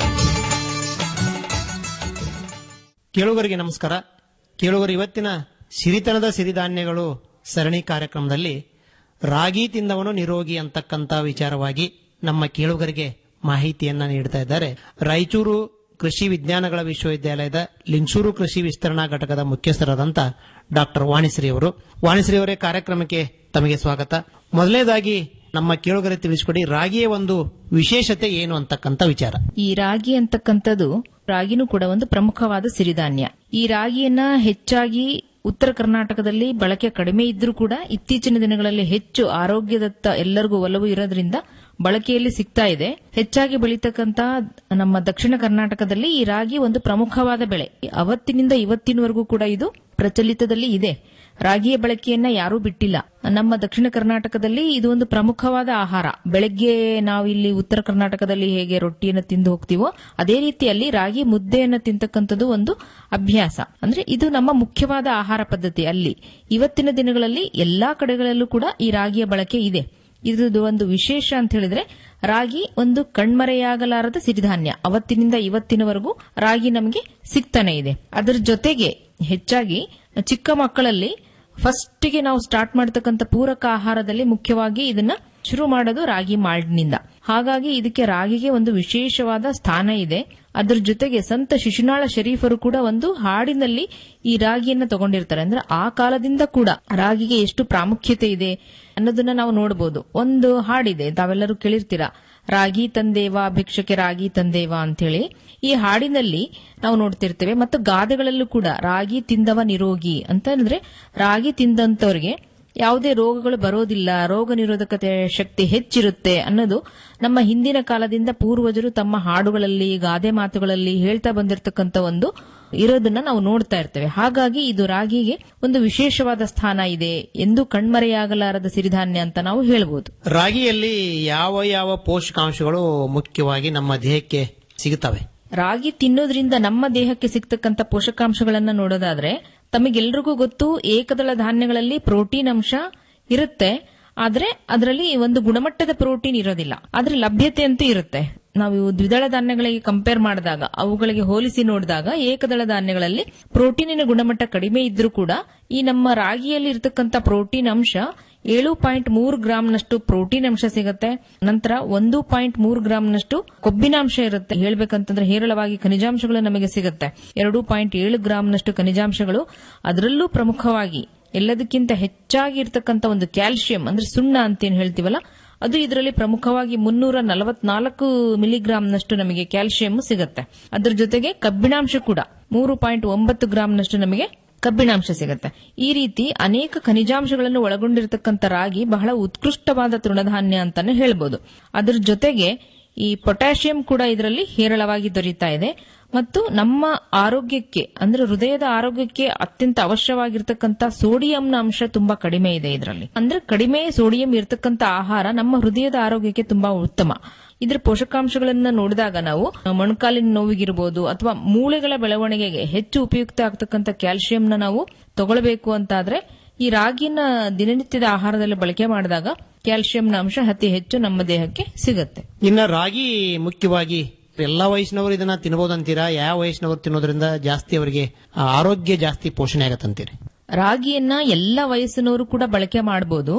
ಕೇಳುಗರಿಗೆ ನಮಸ್ಕಾರ ಕೇಳುಗರು ಇವತ್ತಿನ ಸಿರಿತನದ ಸಿರಿಧಾನ್ಯಗಳು ಸರಣಿ ಕಾರ್ಯಕ್ರಮದಲ್ಲಿ ರಾಗಿ ತಿಂದವನು ನಿರೋಗಿ ಅಂತಕ್ಕಂಥ ವಿಚಾರವಾಗಿ ನಮ್ಮ ಕೇಳುಗರಿಗೆ ಮಾಹಿತಿಯನ್ನ ನೀಡ್ತಾ ಇದ್ದಾರೆ ರಾಯಚೂರು ಕೃಷಿ ವಿಜ್ಞಾನಗಳ ವಿಶ್ವವಿದ್ಯಾಲಯದ ಲಿಂಗಸೂರು ಕೃಷಿ ವಿಸ್ತರಣಾ ಘಟಕದ ಮುಖ್ಯಸ್ಥರಾದಂಥ ಡಾಕ್ಟರ್ ವಾಣಿಶ್ರೀ ಅವರು ವಾಣಿಶ್ರೀ ಅವರೇ ಕಾರ್ಯಕ್ರಮಕ್ಕೆ ತಮಗೆ ಸ್ವಾಗತ ಮೊದಲನೇದಾಗಿ ನಮ್ಮ ಕೇಳುಗರಿಗೆ ತಿಳಿಸಿಕೊಡಿ ರಾಗಿಯ ಒಂದು ವಿಶೇಷತೆ ಏನು ಅಂತಕ್ಕಂಥ ವಿಚಾರ ಈ ರಾಗಿ ಅಂತಕ್ಕಂಥದ್ದು ರಾಗಿನೂ ಕೂಡ ಒಂದು ಪ್ರಮುಖವಾದ ಸಿರಿಧಾನ್ಯ ಈ ರಾಗಿಯನ್ನ ಹೆಚ್ಚಾಗಿ ಉತ್ತರ ಕರ್ನಾಟಕದಲ್ಲಿ ಬಳಕೆ ಕಡಿಮೆ ಇದ್ರೂ ಕೂಡ ಇತ್ತೀಚಿನ ದಿನಗಳಲ್ಲಿ ಹೆಚ್ಚು ಆರೋಗ್ಯದತ್ತ ಎಲ್ಲರಿಗೂ ಒಲವು ಇರೋದ್ರಿಂದ ಬಳಕೆಯಲ್ಲಿ ಸಿಗ್ತಾ ಇದೆ ಹೆಚ್ಚಾಗಿ ಬೆಳೀತಕ್ಕಂತ ನಮ್ಮ ದಕ್ಷಿಣ ಕರ್ನಾಟಕದಲ್ಲಿ ಈ ರಾಗಿ ಒಂದು ಪ್ರಮುಖವಾದ ಬೆಳೆ ಅವತ್ತಿನಿಂದ ಇವತ್ತಿನವರೆಗೂ ಕೂಡ ಇದು ಪ್ರಚಲಿತದಲ್ಲಿ ಇದೆ ರಾಗಿಯ ಬಳಕೆಯನ್ನ ಯಾರೂ ಬಿಟ್ಟಿಲ್ಲ ನಮ್ಮ ದಕ್ಷಿಣ ಕರ್ನಾಟಕದಲ್ಲಿ ಇದು ಒಂದು ಪ್ರಮುಖವಾದ ಆಹಾರ ಬೆಳಗ್ಗೆ ನಾವು ಇಲ್ಲಿ ಉತ್ತರ ಕರ್ನಾಟಕದಲ್ಲಿ ಹೇಗೆ ರೊಟ್ಟಿಯನ್ನು ತಿಂದು ಹೋಗ್ತೀವೋ ಅದೇ ರೀತಿಯಲ್ಲಿ ರಾಗಿ ಮುದ್ದೆಯನ್ನು ತಿಂತಕ್ಕಂಥದ್ದು ಒಂದು ಅಭ್ಯಾಸ ಅಂದ್ರೆ ಇದು ನಮ್ಮ ಮುಖ್ಯವಾದ ಆಹಾರ ಪದ್ಧತಿ ಅಲ್ಲಿ ಇವತ್ತಿನ ದಿನಗಳಲ್ಲಿ ಎಲ್ಲಾ ಕಡೆಗಳಲ್ಲೂ ಕೂಡ ಈ ರಾಗಿಯ ಬಳಕೆ ಇದೆ ಇದು ಒಂದು ವಿಶೇಷ ಅಂತ ಹೇಳಿದ್ರೆ ರಾಗಿ ಒಂದು ಕಣ್ಮರೆಯಾಗಲಾರದ ಸಿರಿಧಾನ್ಯ ಅವತ್ತಿನಿಂದ ಇವತ್ತಿನವರೆಗೂ ರಾಗಿ ನಮಗೆ ಸಿಗ್ತಾನೆ ಇದೆ ಅದರ ಜೊತೆಗೆ ಹೆಚ್ಚಾಗಿ ಚಿಕ್ಕ ಮಕ್ಕಳಲ್ಲಿ ಫಸ್ಟಿಗೆ ನಾವು ಸ್ಟಾರ್ಟ್ ಮಾಡತಕ್ಕಂಥ ಪೂರಕ ಆಹಾರದಲ್ಲಿ ಮುಖ್ಯವಾಗಿ ಇದನ್ನ ಶುರು ಮಾಡೋದು ರಾಗಿ ಮಾಲ್ಟ್ನಿಂದ ಹಾಗಾಗಿ ಇದಕ್ಕೆ ರಾಗಿಗೆ ಒಂದು ವಿಶೇಷವಾದ ಸ್ಥಾನ ಇದೆ ಅದರ ಜೊತೆಗೆ ಸಂತ ಶಿಶುನಾಳ ಶರೀಫರು ಕೂಡ ಒಂದು ಹಾಡಿನಲ್ಲಿ ಈ ರಾಗಿಯನ್ನ ತಗೊಂಡಿರ್ತಾರೆ ಅಂದ್ರೆ ಆ ಕಾಲದಿಂದ ಕೂಡ ರಾಗಿಗೆ ಎಷ್ಟು ಪ್ರಾಮುಖ್ಯತೆ ಇದೆ ಅನ್ನೋದನ್ನ ನಾವು ನೋಡಬಹುದು ಒಂದು ಹಾಡಿದೆ ತಾವೆಲ್ಲರೂ ಕೇಳಿರ್ತೀರಾ ರಾಗಿ ತಂದೇವ ಭಿಕ್ಷಕ್ಕೆ ರಾಗಿ ತಂದೇವ ಅಂತೇಳಿ ಈ ಹಾಡಿನಲ್ಲಿ ನಾವು ನೋಡ್ತಿರ್ತೇವೆ ಮತ್ತು ಗಾದೆಗಳಲ್ಲೂ ಕೂಡ ರಾಗಿ ತಿಂದವ ನಿರೋಗಿ ಅಂತ ಅಂದ್ರೆ ರಾಗಿ ತಿಂದಂತವ್ರಿಗೆ ಯಾವುದೇ ರೋಗಗಳು ಬರೋದಿಲ್ಲ ರೋಗ ನಿರೋಧಕತೆ ಶಕ್ತಿ ಹೆಚ್ಚಿರುತ್ತೆ ಅನ್ನೋದು ನಮ್ಮ ಹಿಂದಿನ ಕಾಲದಿಂದ ಪೂರ್ವಜರು ತಮ್ಮ ಹಾಡುಗಳಲ್ಲಿ ಗಾದೆ ಮಾತುಗಳಲ್ಲಿ ಹೇಳ್ತಾ ಬಂದಿರತಕ್ಕಂತ ಒಂದು ಇರೋದನ್ನ ನಾವು ನೋಡ್ತಾ ಇರ್ತೇವೆ ಹಾಗಾಗಿ ಇದು ರಾಗಿಗೆ ಒಂದು ವಿಶೇಷವಾದ ಸ್ಥಾನ ಇದೆ ಎಂದು ಕಣ್ಮರೆಯಾಗಲಾರದ ಸಿರಿಧಾನ್ಯ ಅಂತ ನಾವು ಹೇಳ್ಬೋದು ರಾಗಿಯಲ್ಲಿ ಯಾವ ಯಾವ ಪೋಷಕಾಂಶಗಳು ಮುಖ್ಯವಾಗಿ ನಮ್ಮ ದೇಹಕ್ಕೆ ಸಿಗುತ್ತವೆ ರಾಗಿ ತಿನ್ನೋದ್ರಿಂದ ನಮ್ಮ ದೇಹಕ್ಕೆ ಸಿಗ್ತಕ್ಕಂಥ ಪೋಷಕಾಂಶಗಳನ್ನ ನೋಡೋದಾದ್ರೆ ತಮಗೆಲ್ರಿಗೂ ಗೊತ್ತು ಏಕದಳ ಧಾನ್ಯಗಳಲ್ಲಿ ಪ್ರೋಟೀನ್ ಅಂಶ ಇರುತ್ತೆ ಆದ್ರೆ ಅದರಲ್ಲಿ ಒಂದು ಗುಣಮಟ್ಟದ ಪ್ರೋಟೀನ್ ಇರೋದಿಲ್ಲ ಆದ್ರೆ ಲಭ್ಯತೆ ಅಂತೂ ಇರುತ್ತೆ ನಾವು ದ್ವಿದಳ ಧಾನ್ಯಗಳಿಗೆ ಕಂಪೇರ್ ಮಾಡಿದಾಗ ಅವುಗಳಿಗೆ ಹೋಲಿಸಿ ನೋಡಿದಾಗ ಏಕದಳ ಧಾನ್ಯಗಳಲ್ಲಿ ಪ್ರೋಟೀನಿನ ಗುಣಮಟ್ಟ ಕಡಿಮೆ ಇದ್ರೂ ಕೂಡ ಈ ನಮ್ಮ ರಾಗಿಯಲ್ಲಿ ಇರತಕ್ಕಂತ ಪ್ರೋಟೀನ್ ಅಂಶ ಏಳು ಪಾಯಿಂಟ್ ಮೂರು ಗ್ರಾಂನಷ್ಟು ಪ್ರೋಟೀನ್ ಅಂಶ ಸಿಗುತ್ತೆ ನಂತರ ಒಂದು ಪಾಯಿಂಟ್ ಮೂರು ಗ್ರಾಂನಷ್ಟು ಕೊಬ್ಬಿನಾಂಶ ಇರುತ್ತೆ ಹೇಳ್ಬೇಕಂತಂದ್ರೆ ಹೇರಳವಾಗಿ ಖನಿಜಾಂಶಗಳು ನಮಗೆ ಸಿಗುತ್ತೆ ಎರಡು ಪಾಯಿಂಟ್ ಏಳು ಗ್ರಾಂನಷ್ಟು ಖನಿಜಾಂಶಗಳು ಅದರಲ್ಲೂ ಪ್ರಮುಖವಾಗಿ ಎಲ್ಲದಕ್ಕಿಂತ ಹೆಚ್ಚಾಗಿ ಇರತಕ್ಕಂತ ಒಂದು ಕ್ಯಾಲ್ಸಿಯಂ ಅಂದ್ರೆ ಸುಣ್ಣ ಅಂತ ಏನ್ ಹೇಳ್ತೀವಲ್ಲ ಅದು ಇದರಲ್ಲಿ ಪ್ರಮುಖವಾಗಿ ಮುನ್ನೂರ ನಲವತ್ನಾಲ್ಕು ಮಿಲಿಗ್ರಾಂನಷ್ಟು ನಮಗೆ ಕ್ಯಾಲ್ಸಿಯಂ ಸಿಗುತ್ತೆ ಅದರ ಜೊತೆಗೆ ಕಬ್ಬಿಣಾಂಶ ಕೂಡ ಮೂರು ಪಾಯಿಂಟ್ ಒಂಬತ್ತು ಗ್ರಾಂನಷ್ಟು ನಮಗೆ ಕಬ್ಬಿಣಾಂಶ ಸಿಗುತ್ತೆ ಈ ರೀತಿ ಅನೇಕ ಖನಿಜಾಂಶಗಳನ್ನು ಒಳಗೊಂಡಿರತಕ್ಕಂಥ ರಾಗಿ ಬಹಳ ಉತ್ಕೃಷ್ಟವಾದ ತೃಣಧಾನ್ಯ ಅಂತಾನೆ ಹೇಳ್ಬೋದು ಅದರ ಜೊತೆಗೆ ಈ ಪೊಟ್ಯಾಷಿಯಂ ಕೂಡ ಇದರಲ್ಲಿ ಹೇರಳವಾಗಿ ದೊರೀತಾ ಇದೆ ಮತ್ತು ನಮ್ಮ ಆರೋಗ್ಯಕ್ಕೆ ಅಂದ್ರೆ ಹೃದಯದ ಆರೋಗ್ಯಕ್ಕೆ ಅತ್ಯಂತ ಅವಶ್ಯವಾಗಿರ್ತಕ್ಕಂಥ ಸೋಡಿಯಂನ ಅಂಶ ತುಂಬಾ ಕಡಿಮೆ ಇದೆ ಇದರಲ್ಲಿ ಅಂದ್ರೆ ಕಡಿಮೆ ಸೋಡಿಯಂ ಇರತಕ್ಕಂತ ಆಹಾರ ನಮ್ಮ ಹೃದಯದ ಆರೋಗ್ಯಕ್ಕೆ ತುಂಬಾ ಉತ್ತಮ ಇದರ ಪೋಷಕಾಂಶಗಳನ್ನ ನೋಡಿದಾಗ ನಾವು ಮೊಣಕಾಲಿನ ನೋವಿಗಿರ್ಬೋದು ಅಥವಾ ಮೂಳೆಗಳ ಬೆಳವಣಿಗೆಗೆ ಹೆಚ್ಚು ಉಪಯುಕ್ತ ಆಗ್ತಕ್ಕಂಥ ಕ್ಯಾಲ್ಸಿಯಂನ ನಾವು ತಗೊಳ್ಬೇಕು ಅಂತಾದ್ರೆ ಈ ರಾಗಿನ ದಿನನಿತ್ಯದ ಆಹಾರದಲ್ಲಿ ಬಳಕೆ ಮಾಡಿದಾಗ ಕ್ಯಾಲ್ಸಿಯಂನ ಅಂಶ ಅತಿ ಹೆಚ್ಚು ನಮ್ಮ ದೇಹಕ್ಕೆ ಸಿಗುತ್ತೆ ಇನ್ನ ರಾಗಿ ಮುಖ್ಯವಾಗಿ ಎಲ್ಲಾ ವಯಸ್ಸಿನವರು ಇದನ್ನ ತಿನ್ನಬಹುದಂತೀರಾ ಯಾವ ವಯಸ್ಸಿನವರು ತಿನ್ನೋದ್ರಿಂದ ಜಾಸ್ತಿ ಅವರಿಗೆ ಆ, ಆರೋಗ್ಯ ಜಾಸ್ತಿ ಪೋಷಣೆ ಆಗತ್ತಂತೀರಿ ರಾಗಿಯನ್ನ ಎಲ್ಲ ವಯಸ್ಸಿನವರು ಕೂಡ ಬಳಕೆ ಮಾಡಬಹುದು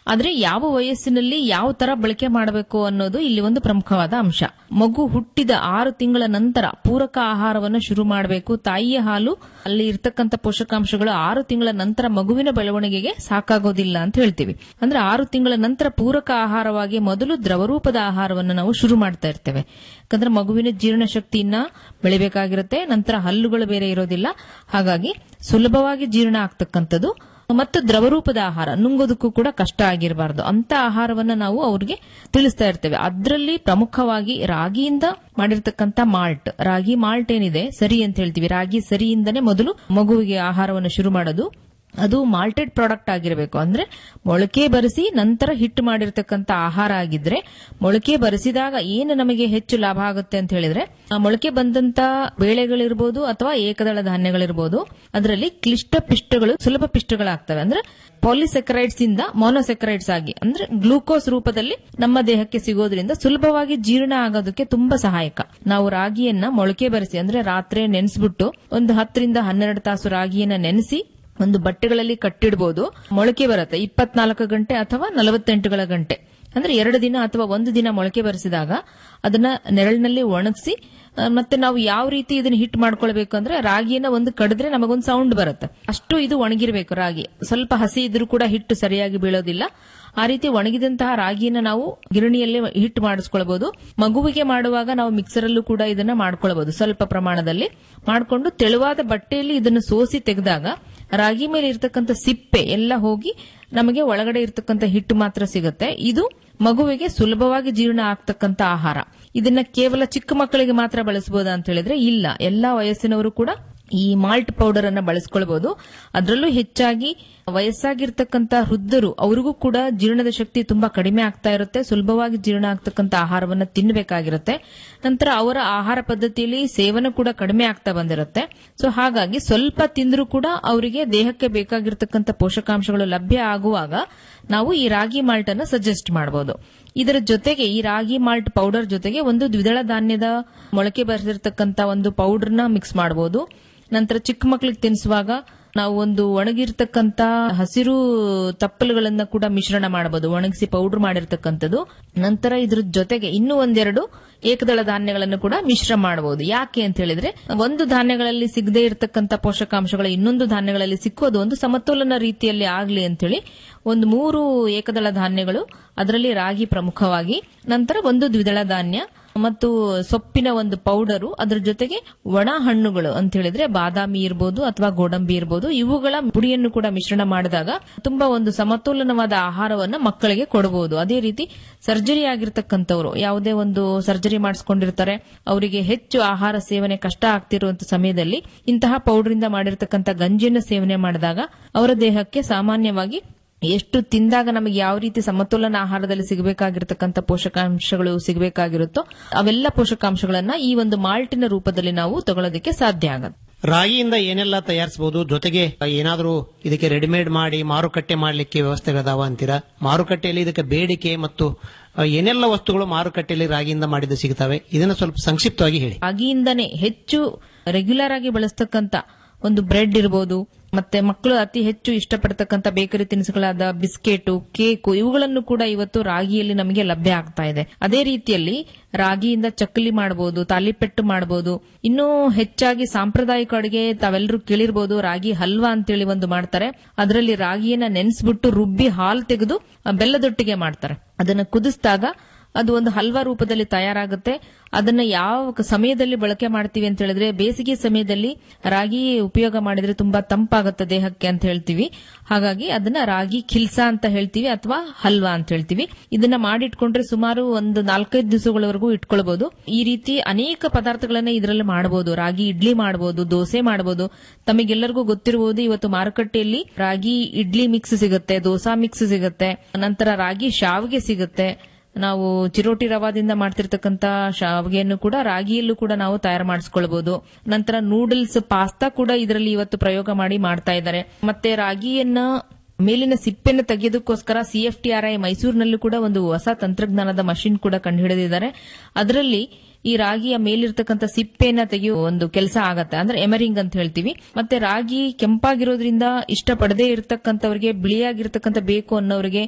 ಆದ್ರೆ ಯಾವ ವಯಸ್ಸಿನಲ್ಲಿ ಯಾವ ತರ ಬಳಕೆ ಮಾಡಬೇಕು ಅನ್ನೋದು ಇಲ್ಲಿ ಒಂದು ಪ್ರಮುಖವಾದ ಅಂಶ ಮಗು ಹುಟ್ಟಿದ ಆರು ತಿಂಗಳ ನಂತರ ಪೂರಕ ಆಹಾರವನ್ನು ಶುರು ಮಾಡಬೇಕು ತಾಯಿಯ ಹಾಲು ಅಲ್ಲಿ ಇರ್ತಕ್ಕಂಥ ಪೋಷಕಾಂಶಗಳು ಆರು ತಿಂಗಳ ನಂತರ ಮಗುವಿನ ಬೆಳವಣಿಗೆಗೆ ಸಾಕಾಗೋದಿಲ್ಲ ಅಂತ ಹೇಳ್ತೀವಿ ಅಂದ್ರೆ ಆರು ತಿಂಗಳ ನಂತರ ಪೂರಕ ಆಹಾರವಾಗಿ ಮೊದಲು ದ್ರವರೂಪದ ಆಹಾರವನ್ನು ನಾವು ಶುರು ಮಾಡ್ತಾ ಇರ್ತೇವೆ ಯಾಕಂದ್ರೆ ಮಗುವಿನ ಜೀರ್ಣಶಕ್ತಿಯನ್ನ ಬೆಳಿಬೇಕಾಗಿರುತ್ತೆ ನಂತರ ಹಲ್ಲುಗಳು ಬೇರೆ ಇರೋದಿಲ್ಲ ಹಾಗಾಗಿ ಸುಲಭವಾಗಿ ಜೀರ್ಣ ಆಗ್ತಕ್ಕಂಥದ್ದು ಮತ್ತು ದ್ರವರೂಪದ ಆಹಾರ ನುಂಗೋದಕ್ಕೂ ಕೂಡ ಕಷ್ಟ ಆಗಿರಬಾರದು ಅಂತ ಆಹಾರವನ್ನ ನಾವು ಅವ್ರಿಗೆ ತಿಳಿಸ್ತಾ ಇರ್ತೇವೆ ಅದರಲ್ಲಿ ಪ್ರಮುಖವಾಗಿ ರಾಗಿಯಿಂದ ಮಾಡಿರ್ತಕ್ಕಂಥ ಮಾಲ್ಟ್ ರಾಗಿ ಮಾಲ್ಟ್ ಏನಿದೆ ಸರಿ ಅಂತ ಹೇಳ್ತೀವಿ ರಾಗಿ ಸರಿಯಿಂದನೇ ಮೊದಲು ಮಗುವಿಗೆ ಆಹಾರವನ್ನು ಶುರು ಮಾಡೋದು ಅದು ಮಾಲ್ಟೆಡ್ ಪ್ರಾಡಕ್ಟ್ ಆಗಿರಬೇಕು ಅಂದ್ರೆ ಮೊಳಕೆ ಬರಿಸಿ ನಂತರ ಹಿಟ್ಟು ಮಾಡಿರ್ತಕ್ಕಂಥ ಆಹಾರ ಆಗಿದ್ರೆ ಮೊಳಕೆ ಬರಿಸಿದಾಗ ಏನು ನಮಗೆ ಹೆಚ್ಚು ಲಾಭ ಆಗುತ್ತೆ ಅಂತ ಹೇಳಿದ್ರೆ ಆ ಮೊಳಕೆ ಬಂದಂತ ಬೇಳೆಗಳಿರ್ಬೋದು ಅಥವಾ ಏಕದಳ ಧಾನ್ಯಗಳಿರ್ಬೋದು ಅದರಲ್ಲಿ ಕ್ಲಿಷ್ಟ ಪಿಷ್ಟಗಳು ಸುಲಭ ಪಿಷ್ಟಗಳಾಗ್ತವೆ ಅಂದ್ರೆ ಪಾಲಿಸೆಕರೈಡ್ಸ್ ಇಂದ ಮೊನೊಸೆಕರೈಡ್ಸ್ ಆಗಿ ಅಂದ್ರೆ ಗ್ಲೂಕೋಸ್ ರೂಪದಲ್ಲಿ ನಮ್ಮ ದೇಹಕ್ಕೆ ಸಿಗೋದ್ರಿಂದ ಸುಲಭವಾಗಿ ಜೀರ್ಣ ಆಗೋದಕ್ಕೆ ತುಂಬಾ ಸಹಾಯಕ ನಾವು ರಾಗಿಯನ್ನ ಮೊಳಕೆ ಬರಿಸಿ ಅಂದ್ರೆ ರಾತ್ರಿ ನೆನೆಸ್ಬಿಟ್ಟು ಒಂದು ಹತ್ತರಿಂದ ಹನ್ನೆರಡು ತಾಸು ರಾಗಿಯನ್ನ ನೆನೆಸಿ ಒಂದು ಬಟ್ಟೆಗಳಲ್ಲಿ ಕಟ್ಟಿಡಬಹುದು ಮೊಳಕೆ ಬರುತ್ತೆ ಇಪ್ಪತ್ನಾಲ್ಕು ಗಂಟೆ ಅಥವಾ ನಲವತ್ತೆಂಟುಗಳ ಗಂಟೆ ಅಂದ್ರೆ ಎರಡು ದಿನ ಅಥವಾ ಒಂದು ದಿನ ಮೊಳಕೆ ಬರೆಸಿದಾಗ ಅದನ್ನ ನೆರಳಿನಲ್ಲಿ ಒಣಗಿಸಿ ಆ, ಮತ್ತೆ ನಾವು ಯಾವ ರೀತಿ ಇದನ್ನ ಹಿಟ್ ಮಾಡ್ಕೊಳ್ಬೇಕು ಅಂದ್ರೆ ರಾಗಿಯನ್ನ ಒಂದು ಕಡಿದ್ರೆ ನಮಗೊಂದು ಸೌಂಡ್ ಬರುತ್ತೆ ಅಷ್ಟು ಇದು ಒಣಗಿರ್ಬೇಕು ರಾಗಿ ಸ್ವಲ್ಪ ಹಸಿ ಇದ್ರೂ ಕೂಡ ಹಿಟ್ಟು ಸರಿಯಾಗಿ ಬೀಳೋದಿಲ್ಲ ಆ ರೀತಿ ಒಣಗಿದಂತಹ ರಾಗಿಯನ್ನ ನಾವು ಗಿರಣಿಯಲ್ಲಿ ಹಿಟ್ ಮಾಡಿಸ್ಕೊಳ್ಬಹುದು ಮಗುವಿಗೆ ಮಾಡುವಾಗ ನಾವು ಮಿಕ್ಸರ್ ಅಲ್ಲೂ ಕೂಡ ಇದನ್ನ ಮಾಡ್ಕೊಳ್ಬಹುದು ಸ್ವಲ್ಪ ಪ್ರಮಾಣದಲ್ಲಿ ಮಾಡಿಕೊಂಡು ತೆಳುವಾದ ಬಟ್ಟೆಯಲ್ಲಿ ಇದನ್ನು ಸೋಸಿ ತೆಗೆದಾಗ ರಾಗಿ ಮೇಲೆ ಇರ್ತಕ್ಕಂಥ ಸಿಪ್ಪೆ ಎಲ್ಲ ಹೋಗಿ ನಮಗೆ ಒಳಗಡೆ ಇರ್ತಕ್ಕಂಥ ಹಿಟ್ಟು ಮಾತ್ರ ಸಿಗುತ್ತೆ ಇದು ಮಗುವಿಗೆ ಸುಲಭವಾಗಿ ಜೀರ್ಣ ಆಗ್ತಕ್ಕಂಥ ಆಹಾರ ಇದನ್ನ ಕೇವಲ ಚಿಕ್ಕ ಮಕ್ಕಳಿಗೆ ಮಾತ್ರ ಬಳಸಬಹುದಾ ಅಂತ ಹೇಳಿದ್ರೆ ಇಲ್ಲ ಎಲ್ಲಾ ವಯಸ್ಸಿನವರು ಕೂಡ ಈ ಮಾಲ್ಟ್ ಪೌಡರ್ ಅನ್ನ ಬಳಸ್ಕೊಳ್ಬಹುದು ಅದರಲ್ಲೂ ಹೆಚ್ಚಾಗಿ ವಯಸ್ಸಾಗಿರ್ತಕ್ಕಂಥ ವೃದ್ಧರು ಅವ್ರಿಗೂ ಕೂಡ ಜೀರ್ಣದ ಶಕ್ತಿ ತುಂಬಾ ಕಡಿಮೆ ಆಗ್ತಾ ಇರುತ್ತೆ ಸುಲಭವಾಗಿ ಜೀರ್ಣ ಆಗ್ತಕ್ಕಂಥ ಆಹಾರವನ್ನ ತಿನ್ನಬೇಕಾಗಿರುತ್ತೆ ನಂತರ ಅವರ ಆಹಾರ ಪದ್ಧತಿಯಲ್ಲಿ ಸೇವನೆ ಕೂಡ ಕಡಿಮೆ ಆಗ್ತಾ ಬಂದಿರುತ್ತೆ ಸೊ ಹಾಗಾಗಿ ಸ್ವಲ್ಪ ತಿಂದರೂ ಕೂಡ ಅವರಿಗೆ ದೇಹಕ್ಕೆ ಬೇಕಾಗಿರ್ತಕ್ಕಂಥ ಪೋಷಕಾಂಶಗಳು ಲಭ್ಯ ಆಗುವಾಗ ನಾವು ಈ ರಾಗಿ ಮಾಲ್ಟ್ ಅನ್ನ ಸಜೆಸ್ಟ್ ಮಾಡಬಹುದು ಇದರ ಜೊತೆಗೆ ಈ ರಾಗಿ ಮಾಲ್ಟ್ ಪೌಡರ್ ಜೊತೆಗೆ ಒಂದು ದ್ವಿದಳ ಧಾನ್ಯದ ಮೊಳಕೆ ಬರೆದಿರ್ತಕ್ಕಂಥ ಒಂದು ಪೌಡರ್ನ ಮಿಕ್ಸ್ ಮಾಡಬಹುದು ನಂತರ ಚಿಕ್ಕ ಮಕ್ಕಳಿಗೆ ತಿನ್ನಿಸುವಾಗ ನಾವು ಒಂದು ಒಣಗಿರ್ತಕ್ಕಂತ ಹಸಿರು ತಪ್ಪಲುಗಳನ್ನ ಕೂಡ ಮಿಶ್ರಣ ಮಾಡಬಹುದು ಒಣಗಿಸಿ ಪೌಡರ್ ಮಾಡಿರ್ತಕ್ಕಂಥದ್ದು ನಂತರ ಇದ್ರ ಜೊತೆಗೆ ಇನ್ನೂ ಒಂದೆರಡು ಏಕದಳ ಧಾನ್ಯಗಳನ್ನು ಕೂಡ ಮಿಶ್ರ ಮಾಡಬಹುದು ಯಾಕೆ ಅಂತ ಹೇಳಿದ್ರೆ ಒಂದು ಧಾನ್ಯಗಳಲ್ಲಿ ಸಿಗದೇ ಇರತಕ್ಕಂತ ಪೋಷಕಾಂಶಗಳು ಇನ್ನೊಂದು ಧಾನ್ಯಗಳಲ್ಲಿ ಸಿಕ್ಕೋದು ಒಂದು ಸಮತೋಲನ ರೀತಿಯಲ್ಲಿ ಆಗ್ಲಿ ಅಂತೇಳಿ ಒಂದು ಮೂರು ಏಕದಳ ಧಾನ್ಯಗಳು ಅದರಲ್ಲಿ ರಾಗಿ ಪ್ರಮುಖವಾಗಿ ನಂತರ ಒಂದು ದ್ವಿದಳ ಧಾನ್ಯ ಮತ್ತು ಸೊಪ್ಪಿನ ಒಂದು ಪೌಡರು ಅದರ ಜೊತೆಗೆ ಒಣ ಹಣ್ಣುಗಳು ಅಂತ ಹೇಳಿದ್ರೆ ಬಾದಾಮಿ ಇರಬಹುದು ಅಥವಾ ಗೋಡಂಬಿ ಇರಬಹುದು ಇವುಗಳ ಪುಡಿಯನ್ನು ಕೂಡ ಮಿಶ್ರಣ ಮಾಡಿದಾಗ ತುಂಬಾ ಒಂದು ಸಮತೋಲನವಾದ ಆಹಾರವನ್ನ ಮಕ್ಕಳಿಗೆ ಕೊಡಬಹುದು ಅದೇ ರೀತಿ ಸರ್ಜರಿ ಆಗಿರ್ತಕ್ಕಂಥವ್ರು ಯಾವುದೇ ಒಂದು ಸರ್ಜರಿ ಮಾಡಿಸ್ಕೊಂಡಿರ್ತಾರೆ ಅವರಿಗೆ ಹೆಚ್ಚು ಆಹಾರ ಸೇವನೆ ಕಷ್ಟ ಆಗ್ತಿರುವಂತ ಸಮಯದಲ್ಲಿ ಇಂತಹ ಪೌಡರ್ ಇಂದ ಮಾಡಿರ್ತಕ್ಕಂಥ ಗಂಜಿಯನ್ನು ಸೇವನೆ ಮಾಡಿದಾಗ ಅವರ ದೇಹಕ್ಕೆ ಸಾಮಾನ್ಯವಾಗಿ ಎಷ್ಟು ತಿಂದಾಗ ನಮಗೆ ಯಾವ ರೀತಿ ಸಮತೋಲನ ಆಹಾರದಲ್ಲಿ ಸಿಗಬೇಕಾಗಿರ್ತಕ್ಕಂಥ ಪೋಷಕಾಂಶಗಳು ಸಿಗಬೇಕಾಗಿರುತ್ತೋ ಅವೆಲ್ಲ ಪೋಷಕಾಂಶಗಳನ್ನ ಈ ಒಂದು ಮಾಲ್ಟಿನ ರೂಪದಲ್ಲಿ ನಾವು ತಗೊಳ್ಳೋದಕ್ಕೆ ಸಾಧ್ಯ ಆಗತ್ತೆ ರಾಗಿಯಿಂದ ಏನೆಲ್ಲ ತಯಾರಿಸಬಹುದು ಜೊತೆಗೆ ಏನಾದರೂ ಇದಕ್ಕೆ ರೆಡಿಮೇಡ್ ಮಾಡಿ ಮಾರುಕಟ್ಟೆ ಮಾಡಲಿಕ್ಕೆ ವ್ಯವಸ್ಥೆಗಳದಾವ ಅಂತೀರಾ ಮಾರುಕಟ್ಟೆಯಲ್ಲಿ ಇದಕ್ಕೆ ಬೇಡಿಕೆ ಮತ್ತು ಆ, ಏನೆಲ್ಲ ವಸ್ತುಗಳು ಮಾರುಕಟ್ಟೆಯಲ್ಲಿ ರಾಗಿಯಿಂದ ಮಾಡಿದ ಸಿಗ್ತವೆ ಇದನ್ನ ಸ್ವಲ್ಪ ಸಂಕ್ಷಿಪ್ತವಾಗಿ ಹೇಳಿ ರಾಗಿಯಿಂದನೇ ಹೆಚ್ಚು ರೆಗ್ಯುಲರ್ ಆಗಿ ಬಳಸ್ತಕ್ಕಂತ ಒಂದು ಬ್ರೆಡ್ ಇರಬಹುದು ಮತ್ತೆ ಮಕ್ಕಳು ಅತಿ ಹೆಚ್ಚು ಇಷ್ಟಪಡ್ತಕ್ಕಂಥ ಬೇಕರಿ ತಿನಿಸುಗಳಾದ ಬಿಸ್ಕೆಟು ಕೇಕು ಇವುಗಳನ್ನು ಕೂಡ ಇವತ್ತು ರಾಗಿಯಲ್ಲಿ ನಮಗೆ ಲಭ್ಯ ಆಗ್ತಾ ಇದೆ ಅದೇ ರೀತಿಯಲ್ಲಿ ರಾಗಿಯಿಂದ ಚಕ್ಕಲಿ ಮಾಡಬಹುದು ತಾಲಿಪೆಟ್ಟು ಮಾಡಬಹುದು ಇನ್ನೂ ಹೆಚ್ಚಾಗಿ ಸಾಂಪ್ರದಾಯಿಕ ಅಡುಗೆ ತಾವೆಲ್ಲರೂ ಕೇಳಿರ್ಬೋದು ರಾಗಿ ಹಲ್ವಾ ಅಂತೇಳಿ ಒಂದು ಮಾಡ್ತಾರೆ ಅದರಲ್ಲಿ ರಾಗಿಯನ್ನ ನೆನೆಸ್ಬಿಟ್ಟು ರುಬ್ಬಿ ಹಾಲು ತೆಗೆದು ಆ, ಬೆಲ್ಲದೊಟ್ಟಿಗೆ ಮಾಡ್ತಾರೆ ಅದನ್ನ ಕುದಿಸಿದಾಗ ಅದು ಒಂದು ಹಲ್ವಾ ರೂಪದಲ್ಲಿ ತಯಾರಾಗುತ್ತೆ ಅದನ್ನ ಯಾವ ಸಮಯದಲ್ಲಿ ಬಳಕೆ ಮಾಡ್ತೀವಿ ಅಂತ ಹೇಳಿದ್ರೆ ಬೇಸಿಗೆ ಸಮಯದಲ್ಲಿ ರಾಗಿ ಉಪಯೋಗ ಮಾಡಿದ್ರೆ ತುಂಬಾ ತಂಪಾಗುತ್ತೆ ದೇಹಕ್ಕೆ ಅಂತ ಹೇಳ್ತೀವಿ ಹಾಗಾಗಿ ಅದನ್ನ ರಾಗಿ ಖಿಲ್ಸಾ ಅಂತ ಹೇಳ್ತೀವಿ ಅಥವಾ ಹಲ್ವಾ ಅಂತ ಹೇಳ್ತೀವಿ ಇದನ್ನ ಮಾಡಿಟ್ಕೊಂಡ್ರೆ ಸುಮಾರು ಒಂದು ನಾಲ್ಕೈದು ದಿವಸಗಳವರೆಗೂ ಇಟ್ಕೊಳ್ಬಹುದು ಈ ರೀತಿ ಅನೇಕ ಪದಾರ್ಥಗಳನ್ನ ಇದರಲ್ಲಿ ಮಾಡಬಹುದು ರಾಗಿ ಇಡ್ಲಿ ಮಾಡಬಹುದು ದೋಸೆ ಮಾಡಬಹುದು ತಮಗೆಲ್ಲರಿಗೂ ಗೊತ್ತಿರಬಹುದು ಇವತ್ತು ಮಾರುಕಟ್ಟೆಯಲ್ಲಿ ರಾಗಿ ಇಡ್ಲಿ ಮಿಕ್ಸ್ ಸಿಗುತ್ತೆ ದೋಸಾ ಮಿಕ್ಸ್ ಸಿಗುತ್ತೆ ನಂತರ ರಾಗಿ ಶಾವಿಗೆ ಸಿಗುತ್ತೆ ನಾವು ಚಿರೋಟಿ ರವಾದಿಂದ ಮಾಡ್ತಿರ್ತಕ್ಕಂತ ಶಾವಿಗೆಯನ್ನು ಕೂಡ ರಾಗಿಯಲ್ಲೂ ಕೂಡ ನಾವು ತಯಾರು ಮಾಡಿಸ್ಕೊಳ್ಬಹುದು ನಂತರ ನೂಡಲ್ಸ್ ಪಾಸ್ತಾ ಕೂಡ ಇದರಲ್ಲಿ ಇವತ್ತು ಪ್ರಯೋಗ ಮಾಡಿ ಮಾಡ್ತಾ ಇದ್ದಾರೆ ಮತ್ತೆ ರಾಗಿಯನ್ನ ಮೇಲಿನ ಸಿಪ್ಪೆನ ತೆಗೆಯೋದಕ್ಕೋಸ್ಕರ ಸಿಎಫ್ಟಿಆರ್ಐ ಮೈಸೂರಿನಲ್ಲೂ ಕೂಡ ಒಂದು ಹೊಸ ತಂತ್ರಜ್ಞಾನದ ಮಷಿನ್ ಕೂಡ ಕಂಡುಹಿಡಿದಿದ್ದಾರೆ ಅದರಲ್ಲಿ ಈ ರಾಗಿಯ ಮೇಲಿರ್ತಕ್ಕಂಥ ಸಿಪ್ಪೆನ ತೆಗೆಯುವ ಒಂದು ಕೆಲಸ ಆಗತ್ತೆ ಅಂದ್ರೆ ಎಮರಿಂಗ್ ಅಂತ ಹೇಳ್ತೀವಿ ಮತ್ತೆ ರಾಗಿ ಕೆಂಪಾಗಿರೋದ್ರಿಂದ ಇಷ್ಟಪಡದೇ ಇರತಕ್ಕಂಥವ್ರಿಗೆ ಬಿಳಿಯಾಗಿರ್ತಕ್ಕಂಥ ಬೇಕು ಅನ್ನೋರಿಗೆ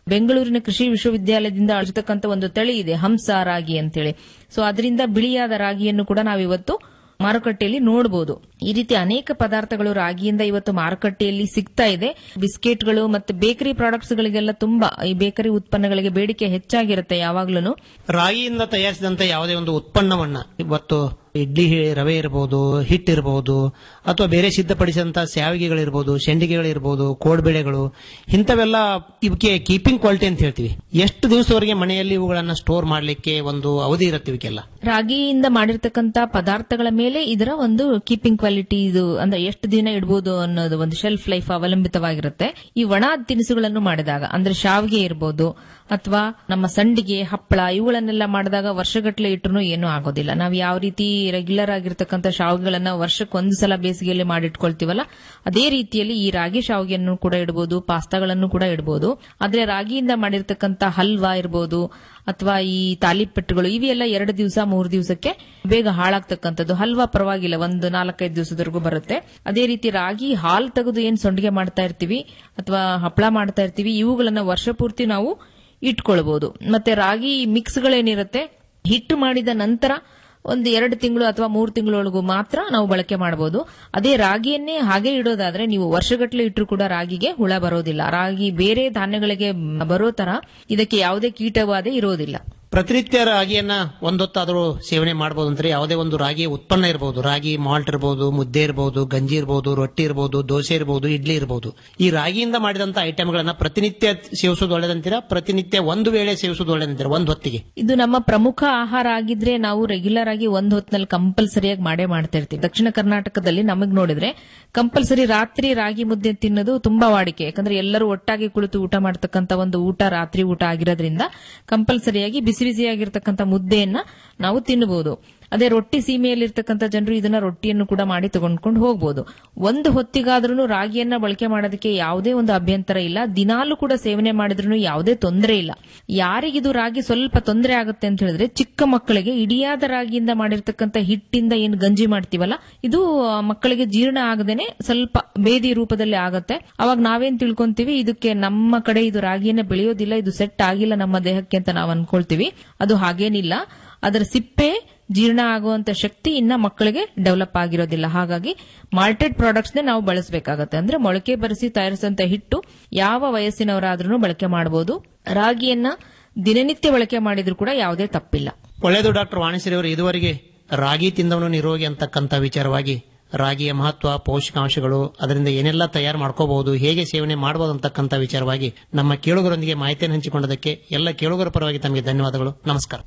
ಬೆಂಗಳೂರಿನ ಕೃಷಿ ವಿಶ್ವವಿದ್ಯಾಲಯದಿಂದ ಅಳಿಸತಕ್ಕಂತ ಒಂದು ತಳಿ ಇದೆ ಹಂಸ ರಾಗಿ ಅಂತೇಳಿ ಸೊ ಅದರಿಂದ ಬಿಳಿಯಾದ ರಾಗಿಯನ್ನು ಕೂಡ ನಾವಿವತ್ತು ಮಾರುಕಟ್ಟೆಯಲ್ಲಿ ನೋಡಬಹುದು ಈ ರೀತಿ ಅನೇಕ ಪದಾರ್ಥಗಳು ರಾಗಿಯಿಂದ ಇವತ್ತು ಮಾರುಕಟ್ಟೆಯಲ್ಲಿ ಸಿಗ್ತಾ ಇದೆ ಬಿಸ್ಕೆಟ್ಗಳು ಮತ್ತೆ ಬೇಕರಿ ಪ್ರಾಡಕ್ಟ್ಸ್ ಗಳಿಗೆಲ್ಲ ತುಂಬಾ ಈ ಬೇಕರಿ ಉತ್ಪನ್ನಗಳಿಗೆ ಬೇಡಿಕೆ ಹೆಚ್ಚಾಗಿರುತ್ತೆ ಯಾವಾಗ್ಲೂ ರಾಗಿಯಿಂದ ತಯಾರಿಸಿದಂತ ಯಾವುದೇ ಒಂದು ಉತ್ಪನ್ನವನ್ನ ಇವತ್ತು ಇಡ್ಲಿ ಹಿ- ರವೆ ಇರಬಹುದು ಹಿಟ್ಟಿರಬಹುದು ಅಥವಾ ಬೇರೆ ಸಿದ್ಧಪಡಿಸಿದಂತ ಸ್ಯಾವಿಗೆಗಳಿರ್ಬೋದು ಶೆಂಡಿಗೆಗಳಿರ್ಬೋದು ಕೋಡ್ಬೇಳೆಗಳು ಇಂಥವೆಲ್ಲ ಇವಕ್ಕೆ ಕೀಪಿಂಗ್ ಕ್ವಾಲಿಟಿ ಅಂತ ಹೇಳ್ತೀವಿ ಎಷ್ಟು ದಿವಸದವರೆಗೆ ಮನೆಯಲ್ಲಿ ಇವುಗಳನ್ನ ಸ್ಟೋರ್ ಮಾಡಲಿಕ್ಕೆ ಒಂದು ಅವಧಿ ಇರುತ್ತೆ ಇವಕ್ಕೆಲ್ಲ ರಾಗಿಯಿಂದ ಮಾಡಿರ್ತಕ್ಕಂತ ಪದಾರ್ಥಗಳ ಮೇಲೆ ಇದರ ಒಂದು ಕೀಪಿಂಗ್ ಕ್ವಾಲಿಟಿ ಇದು ಅಂದ್ರೆ ಎಷ್ಟು ದಿನ ಇಡಬಹುದು ಅನ್ನೋದು ಒಂದು ಶೆಲ್ಫ್ ಲೈಫ್ ಅವಲಂಬಿತವಾಗಿರುತ್ತೆ ಈ ಒಣ ತಿನಿಸುಗಳನ್ನು ಮಾಡಿದಾಗ ಅಂದ್ರೆ ಶಾವಿಗೆ ಇರಬಹುದು ಅಥವಾ ನಮ್ಮ ಸಂಡಿಗೆ ಹಪ್ಪಳ ಇವುಗಳನ್ನೆಲ್ಲ ಮಾಡಿದಾಗ ವರ್ಷಗಟ್ಟಲೆ ಇಟ್ಟರು ಏನೂ ಆಗೋದಿಲ್ಲ ನಾವು ಯಾವ ರೀತಿ ರೆಗ್ಯುಲರ್ ಆಗಿರ್ತಕ್ಕಂಥ ಶಾವಿಗೆಗಳನ್ನ ವರ್ಷಕ್ಕೆ ಒಂದು ಸಲ ಬೇಸಿಗೆಯಲ್ಲಿ ಮಾಡಿಟ್ಕೊಳ್ತೀವಲ್ಲ ಅದೇ ರೀತಿಯಲ್ಲಿ ಈ ರಾಗಿ ಶಾವಿಗೆಯನ್ನು ಕೂಡ ಇಡಬಹುದು ಪಾಸ್ತಾಗಳನ್ನು ಕೂಡ ಇಡಬಹುದು ಆದ್ರೆ ರಾಗಿಯಿಂದ ಮಾಡಿರ್ತಕ್ಕಂಥ ಹಲ್ವಾ ಇರಬಹುದು ಅಥವಾ ಈ ತಾಲಿಪೆಟ್ಟುಗಳು ಇವೆಲ್ಲ ಎರಡು ದಿವಸ ಮೂರು ದಿವಸಕ್ಕೆ ಬೇಗ ಹಾಳಾಗ್ತಕ್ಕಂಥದ್ದು ಹಲ್ವಾ ಪರವಾಗಿಲ್ಲ ಒಂದು ನಾಲ್ಕೈದು ದಿವಸದವರೆಗೂ ಬರುತ್ತೆ ಅದೇ ರೀತಿ ರಾಗಿ ಹಾಲ್ ತೆಗೆದು ಏನ್ ಸೊಂಡಿಗೆ ಮಾಡ್ತಾ ಇರ್ತೀವಿ ಅಥವಾ ಹಪ್ಪಳ ಮಾಡ್ತಾ ಇರ್ತೀವಿ ಇವುಗಳನ್ನ ವರ್ಷ ಪೂರ್ತಿ ನಾವು ಇಟ್ಕೊಳ್ಬಹುದು ಮತ್ತೆ ರಾಗಿ ಮಿಕ್ಸ್ಗಳೇನಿರುತ್ತೆ ಹಿಟ್ಟು ಮಾಡಿದ ನಂತರ ಒಂದು ಎರಡು ತಿಂಗಳು ಅಥವಾ ಮೂರು ತಿಂಗಳೊಳಗೂ ಮಾತ್ರ ನಾವು ಬಳಕೆ ಮಾಡಬಹುದು ಅದೇ ರಾಗಿಯನ್ನೇ ಹಾಗೆ ಇಡೋದಾದ್ರೆ ನೀವು ವರ್ಷಗಟ್ಟಲೆ ಇಟ್ಟರು ಕೂಡ ರಾಗಿಗೆ ಹುಳ ಬರೋದಿಲ್ಲ ರಾಗಿ ಬೇರೆ ಧಾನ್ಯಗಳಿಗೆ ಬರೋ ತರ ಇದಕ್ಕೆ ಯಾವುದೇ ಕೀಟಬಾಧೆ ಇರೋದಿಲ್ಲ ಪ್ರತಿನಿತ್ಯ ರಾಗಿಯನ್ನ ಒಂದೊತ್ತಾದರೂ ಸೇವನೆ ಮಾಡಬಹುದು ಅಂದ್ರೆ ಯಾವುದೇ ಒಂದು ರಾಗಿ ಉತ್ಪನ್ನ ಇರಬಹುದು ರಾಗಿ ಮಾಲ್ಟ್ ಇರಬಹುದು ಮುದ್ದೆ ಇರಬಹುದು ಗಂಜಿ ಇರಬಹುದು ರೊಟ್ಟಿ ಇರಬಹುದು ದೋಸೆ ಇರಬಹುದು ಇಡ್ಲಿ ಇರಬಹುದು ಈ ರಾಗಿಯಿಂದ ಮಾಡಿದಂತ ಐಟಮ್ಗಳನ್ನ ಪ್ರತಿನಿತ್ಯ ಸೇವಿಸೋದು ಒಳ್ಳೇದಂತೀರಾ ಪ್ರತಿನಿತ್ಯ ಒಂದು ವೇಳೆ ಸೇವಿಸೋದು ಒಳ್ಳೇದಂತೀರಾ ಒಂದು ಹೊತ್ತಿಗೆ ಇದು ನಮ್ಮ ಪ್ರಮುಖ ಆಹಾರ ಆಗಿದ್ರೆ ನಾವು ರೆಗ್ಯುಲರ್ ಆಗಿ ಒಂದ್ ಹೊತ್ತಿನಲ್ಲಿ ಕಂಪಲ್ಸರಿಯಾಗಿ ಮಾಡೇ ಮಾಡ್ತಾ ಇರ್ತೀವಿ ದಕ್ಷಿಣ ಕರ್ನಾಟಕದಲ್ಲಿ ನಮಗ್ ನೋಡಿದ್ರೆ ಕಂಪಲ್ಸರಿ ರಾತ್ರಿ ರಾಗಿ ಮುದ್ದೆ ತಿನ್ನೋದು ತುಂಬಾ ವಾಡಿಕೆ ಯಾಕಂದ್ರೆ ಎಲ್ಲರೂ ಒಟ್ಟಾಗಿ ಕುಳಿತು ಊಟ ಮಾಡ್ತಕ್ಕಂತ ಒಂದು ಊಟ ರಾತ್ರಿ ಊಟ ಆಗಿರೋದ್ರಿಂದ ಕಂಪಲ್ಸರಿಯಾಗಿ ಬಿಸಿ ಬಿಸಿಯಾಗಿರ್ತಕ್ಕಂಥ ಮುದ್ದೆಯನ್ನ ನಾವು ತಿನ್ನಬಹುದು ಅದೇ ರೊಟ್ಟಿ ಸೀಮೆಯಲ್ಲಿರ್ತಕ್ಕಂಥ ಜನರು ಇದನ್ನ ರೊಟ್ಟಿಯನ್ನು ಕೂಡ ಮಾಡಿ ತಗೊಂಡ್ಕೊಂಡು ಹೋಗಬಹುದು ಒಂದು ಹೊತ್ತಿಗಾದ್ರೂ ರಾಗಿಯನ್ನ ಬಳಕೆ ಮಾಡೋದಕ್ಕೆ ಯಾವುದೇ ಒಂದು ಅಭ್ಯಂತರ ಇಲ್ಲ ದಿನಾಲು ಕೂಡ ಸೇವನೆ ಮಾಡಿದ್ರು ಯಾವುದೇ ತೊಂದರೆ ಇಲ್ಲ ಯಾರಿಗಿದು ರಾಗಿ ಸ್ವಲ್ಪ ತೊಂದರೆ ಆಗುತ್ತೆ ಅಂತ ಹೇಳಿದ್ರೆ ಚಿಕ್ಕ ಮಕ್ಕಳಿಗೆ ಇಡಿಯಾದ ರಾಗಿಯಿಂದ ಮಾಡಿರ್ತಕ್ಕಂಥ ಹಿಟ್ಟಿಂದ ಏನು ಗಂಜಿ ಮಾಡ್ತೀವಲ್ಲ ಇದು ಆ, ಮಕ್ಕಳಿಗೆ ಜೀರ್ಣ ಆಗದೇನೆ ಸ್ವಲ್ಪ ಬೇದಿ ರೂಪದಲ್ಲಿ ಆಗತ್ತೆ ಅವಾಗ ನಾವೇನ್ ತಿಳ್ಕೊಂತೀವಿ ಇದಕ್ಕೆ ನಮ್ಮ ಕಡೆ ಇದು ರಾಗಿಯನ್ನ ಬೆಳೆಯೋದಿಲ್ಲ ಇದು ಸೆಟ್ ಆಗಿಲ್ಲ ನಮ್ಮ ದೇಹಕ್ಕೆ ಅಂತ ನಾವು ಅನ್ಕೊಳ್ತೀವಿ ಅದು ಹಾಗೇನಿಲ್ಲ ಅದರ ಸಿಪ್ಪೆ ಜೀರ್ಣ ಆಗುವಂತ ಶಕ್ತಿ ಇನ್ನ ಮಕ್ಕಳಿಗೆ ಡೆವಲಪ್ ಆಗಿರೋದಿಲ್ಲ ಹಾಗಾಗಿ ಮಾಲ್ಟೆಡ್ ಪ್ರಾಡಕ್ಟ್ಸ್ ನಾವು ಬಳಸಬೇಕಾಗತ್ತೆ ಅಂದ್ರೆ ಮೊಳಕೆ ಬರೆಸಿ ತಯಾರಿಸಿದಂತ ಹಿಟ್ಟು ಯಾವ ವಯಸ್ಸಿನವರಾದ್ರೂ ಬಳಕೆ ಮಾಡಬಹುದು ರಾಗಿಯನ್ನ ದಿನನಿತ್ಯ ಬಳಕೆ ಮಾಡಿದ್ರು ಕೂಡ ಯಾವುದೇ ತಪ್ಪಿಲ್ಲ ಒಳ್ಳೆಯದು ಡಾಕ್ಟರ್ ವಾಣಿಶ್ರೀ ಅವರು ಇದುವರೆಗೆ ರಾಗಿ ತಿಂದವನು ನಿರೋಗಿ ಅಂತಕ್ಕಂಥ ವಿಚಾರವಾಗಿ ರಾಗಿಯ ಮಹತ್ವ ಪೋಷಕಾಂಶಗಳು ಅದರಿಂದ ಏನೆಲ್ಲ ತಯಾರು ಮಾಡ್ಕೋಬಹುದು ಹೇಗೆ ಸೇವನೆ ಮಾಡಬಹುದು ಅಂತಕ್ಕಂಥ ವಿಚಾರವಾಗಿ ನಮ್ಮ ಕೇಳುಗರೊಂದಿಗೆ ಮಾಹಿತಿಯನ್ನು ಹಂಚಿಕೊಂಡದಕ್ಕೆ ಎಲ್ಲ ಕೇಳುಗರ ಪರವಾಗಿ ತಮಗೆ ಧನ್ಯವಾದಗಳು ನಮಸ್ಕಾರ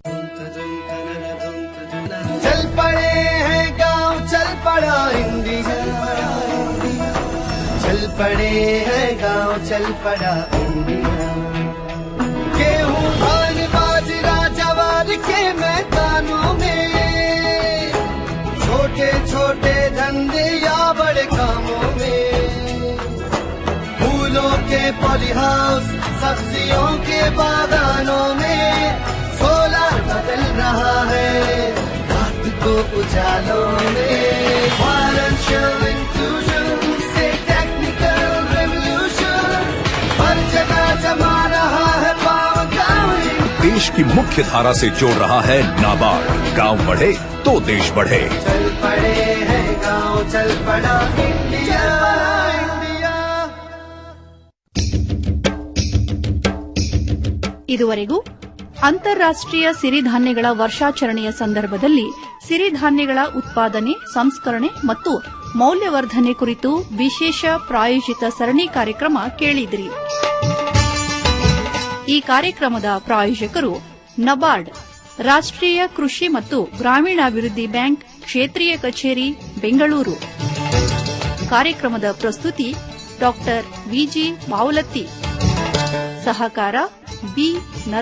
चल पड़े हैं गांव चल पड़ा इंडिया चल पड़े हैं गांव चल पड़ा इंडिया गेहूं धान बाजरा जवार के मैदानों में छोटे छोटे धंधे या बड़े कामों में फूलों के पॉलीहाउस सब्जियों के बागानों में सोलर बदल रहा है रात को उजालों में फाइनेंशियल इंक्लूजन से टेक्निकल रेवोल्यूशन हर जगह जमा रहा है पावर गाँव देश की मुख्य धारा से जोड़ रहा है नाबार्ड गांव बढ़े तो देश बढ़े चल पड़े हैं गाँव चल पड़ा इंडिया इंडिया ಇದುವರೆಗೂ ಅಂತಾರಾಷ್ಟ್ರೀಯ ಸಿರಿಧಾನ್ಯಗಳ ವರ್ಷಾಚರಣೆಯ ಸಂದರ್ಭದಲ್ಲಿ ಸಿರಿಧಾನ್ಯಗಳ ಉತ್ಪಾದನೆ ಸಂಸ್ಕರಣೆ ಮತ್ತು ಮೌಲ್ಯವರ್ಧನೆ ಕುರಿತು ವಿಶೇಷ ಪ್ರಾಯೋಜಿತ ಸರಣಿ ಕಾರ್ಯಕ್ರಮ ಕೇಳಿದಿರಿ ಈ ಕಾರ್ಯಕ್ರಮದ ಪ್ರಾಯೋಜಕರು ನಬಾರ್ಡ್ ರಾಷ್ಟ್ರೀಯ ಕೃಷಿ ಮತ್ತು ಗ್ರಾಮೀಣಾಭಿವೃದ್ಧಿ ಬ್ಯಾಂಕ್ ಕ್ಷೇತ್ರೀಯ ಕಚೇರಿ ಬೆಂಗಳೂರು ಕಾರ್ಯಕ್ರಮದ ಪ್ರಸ್ತುತಿ ಡಾಕ್ಟರ್ ವಿಜಿ ಮಾವುಲತ್ತಿ ಸಹಕಾರ ಬಿ ನರ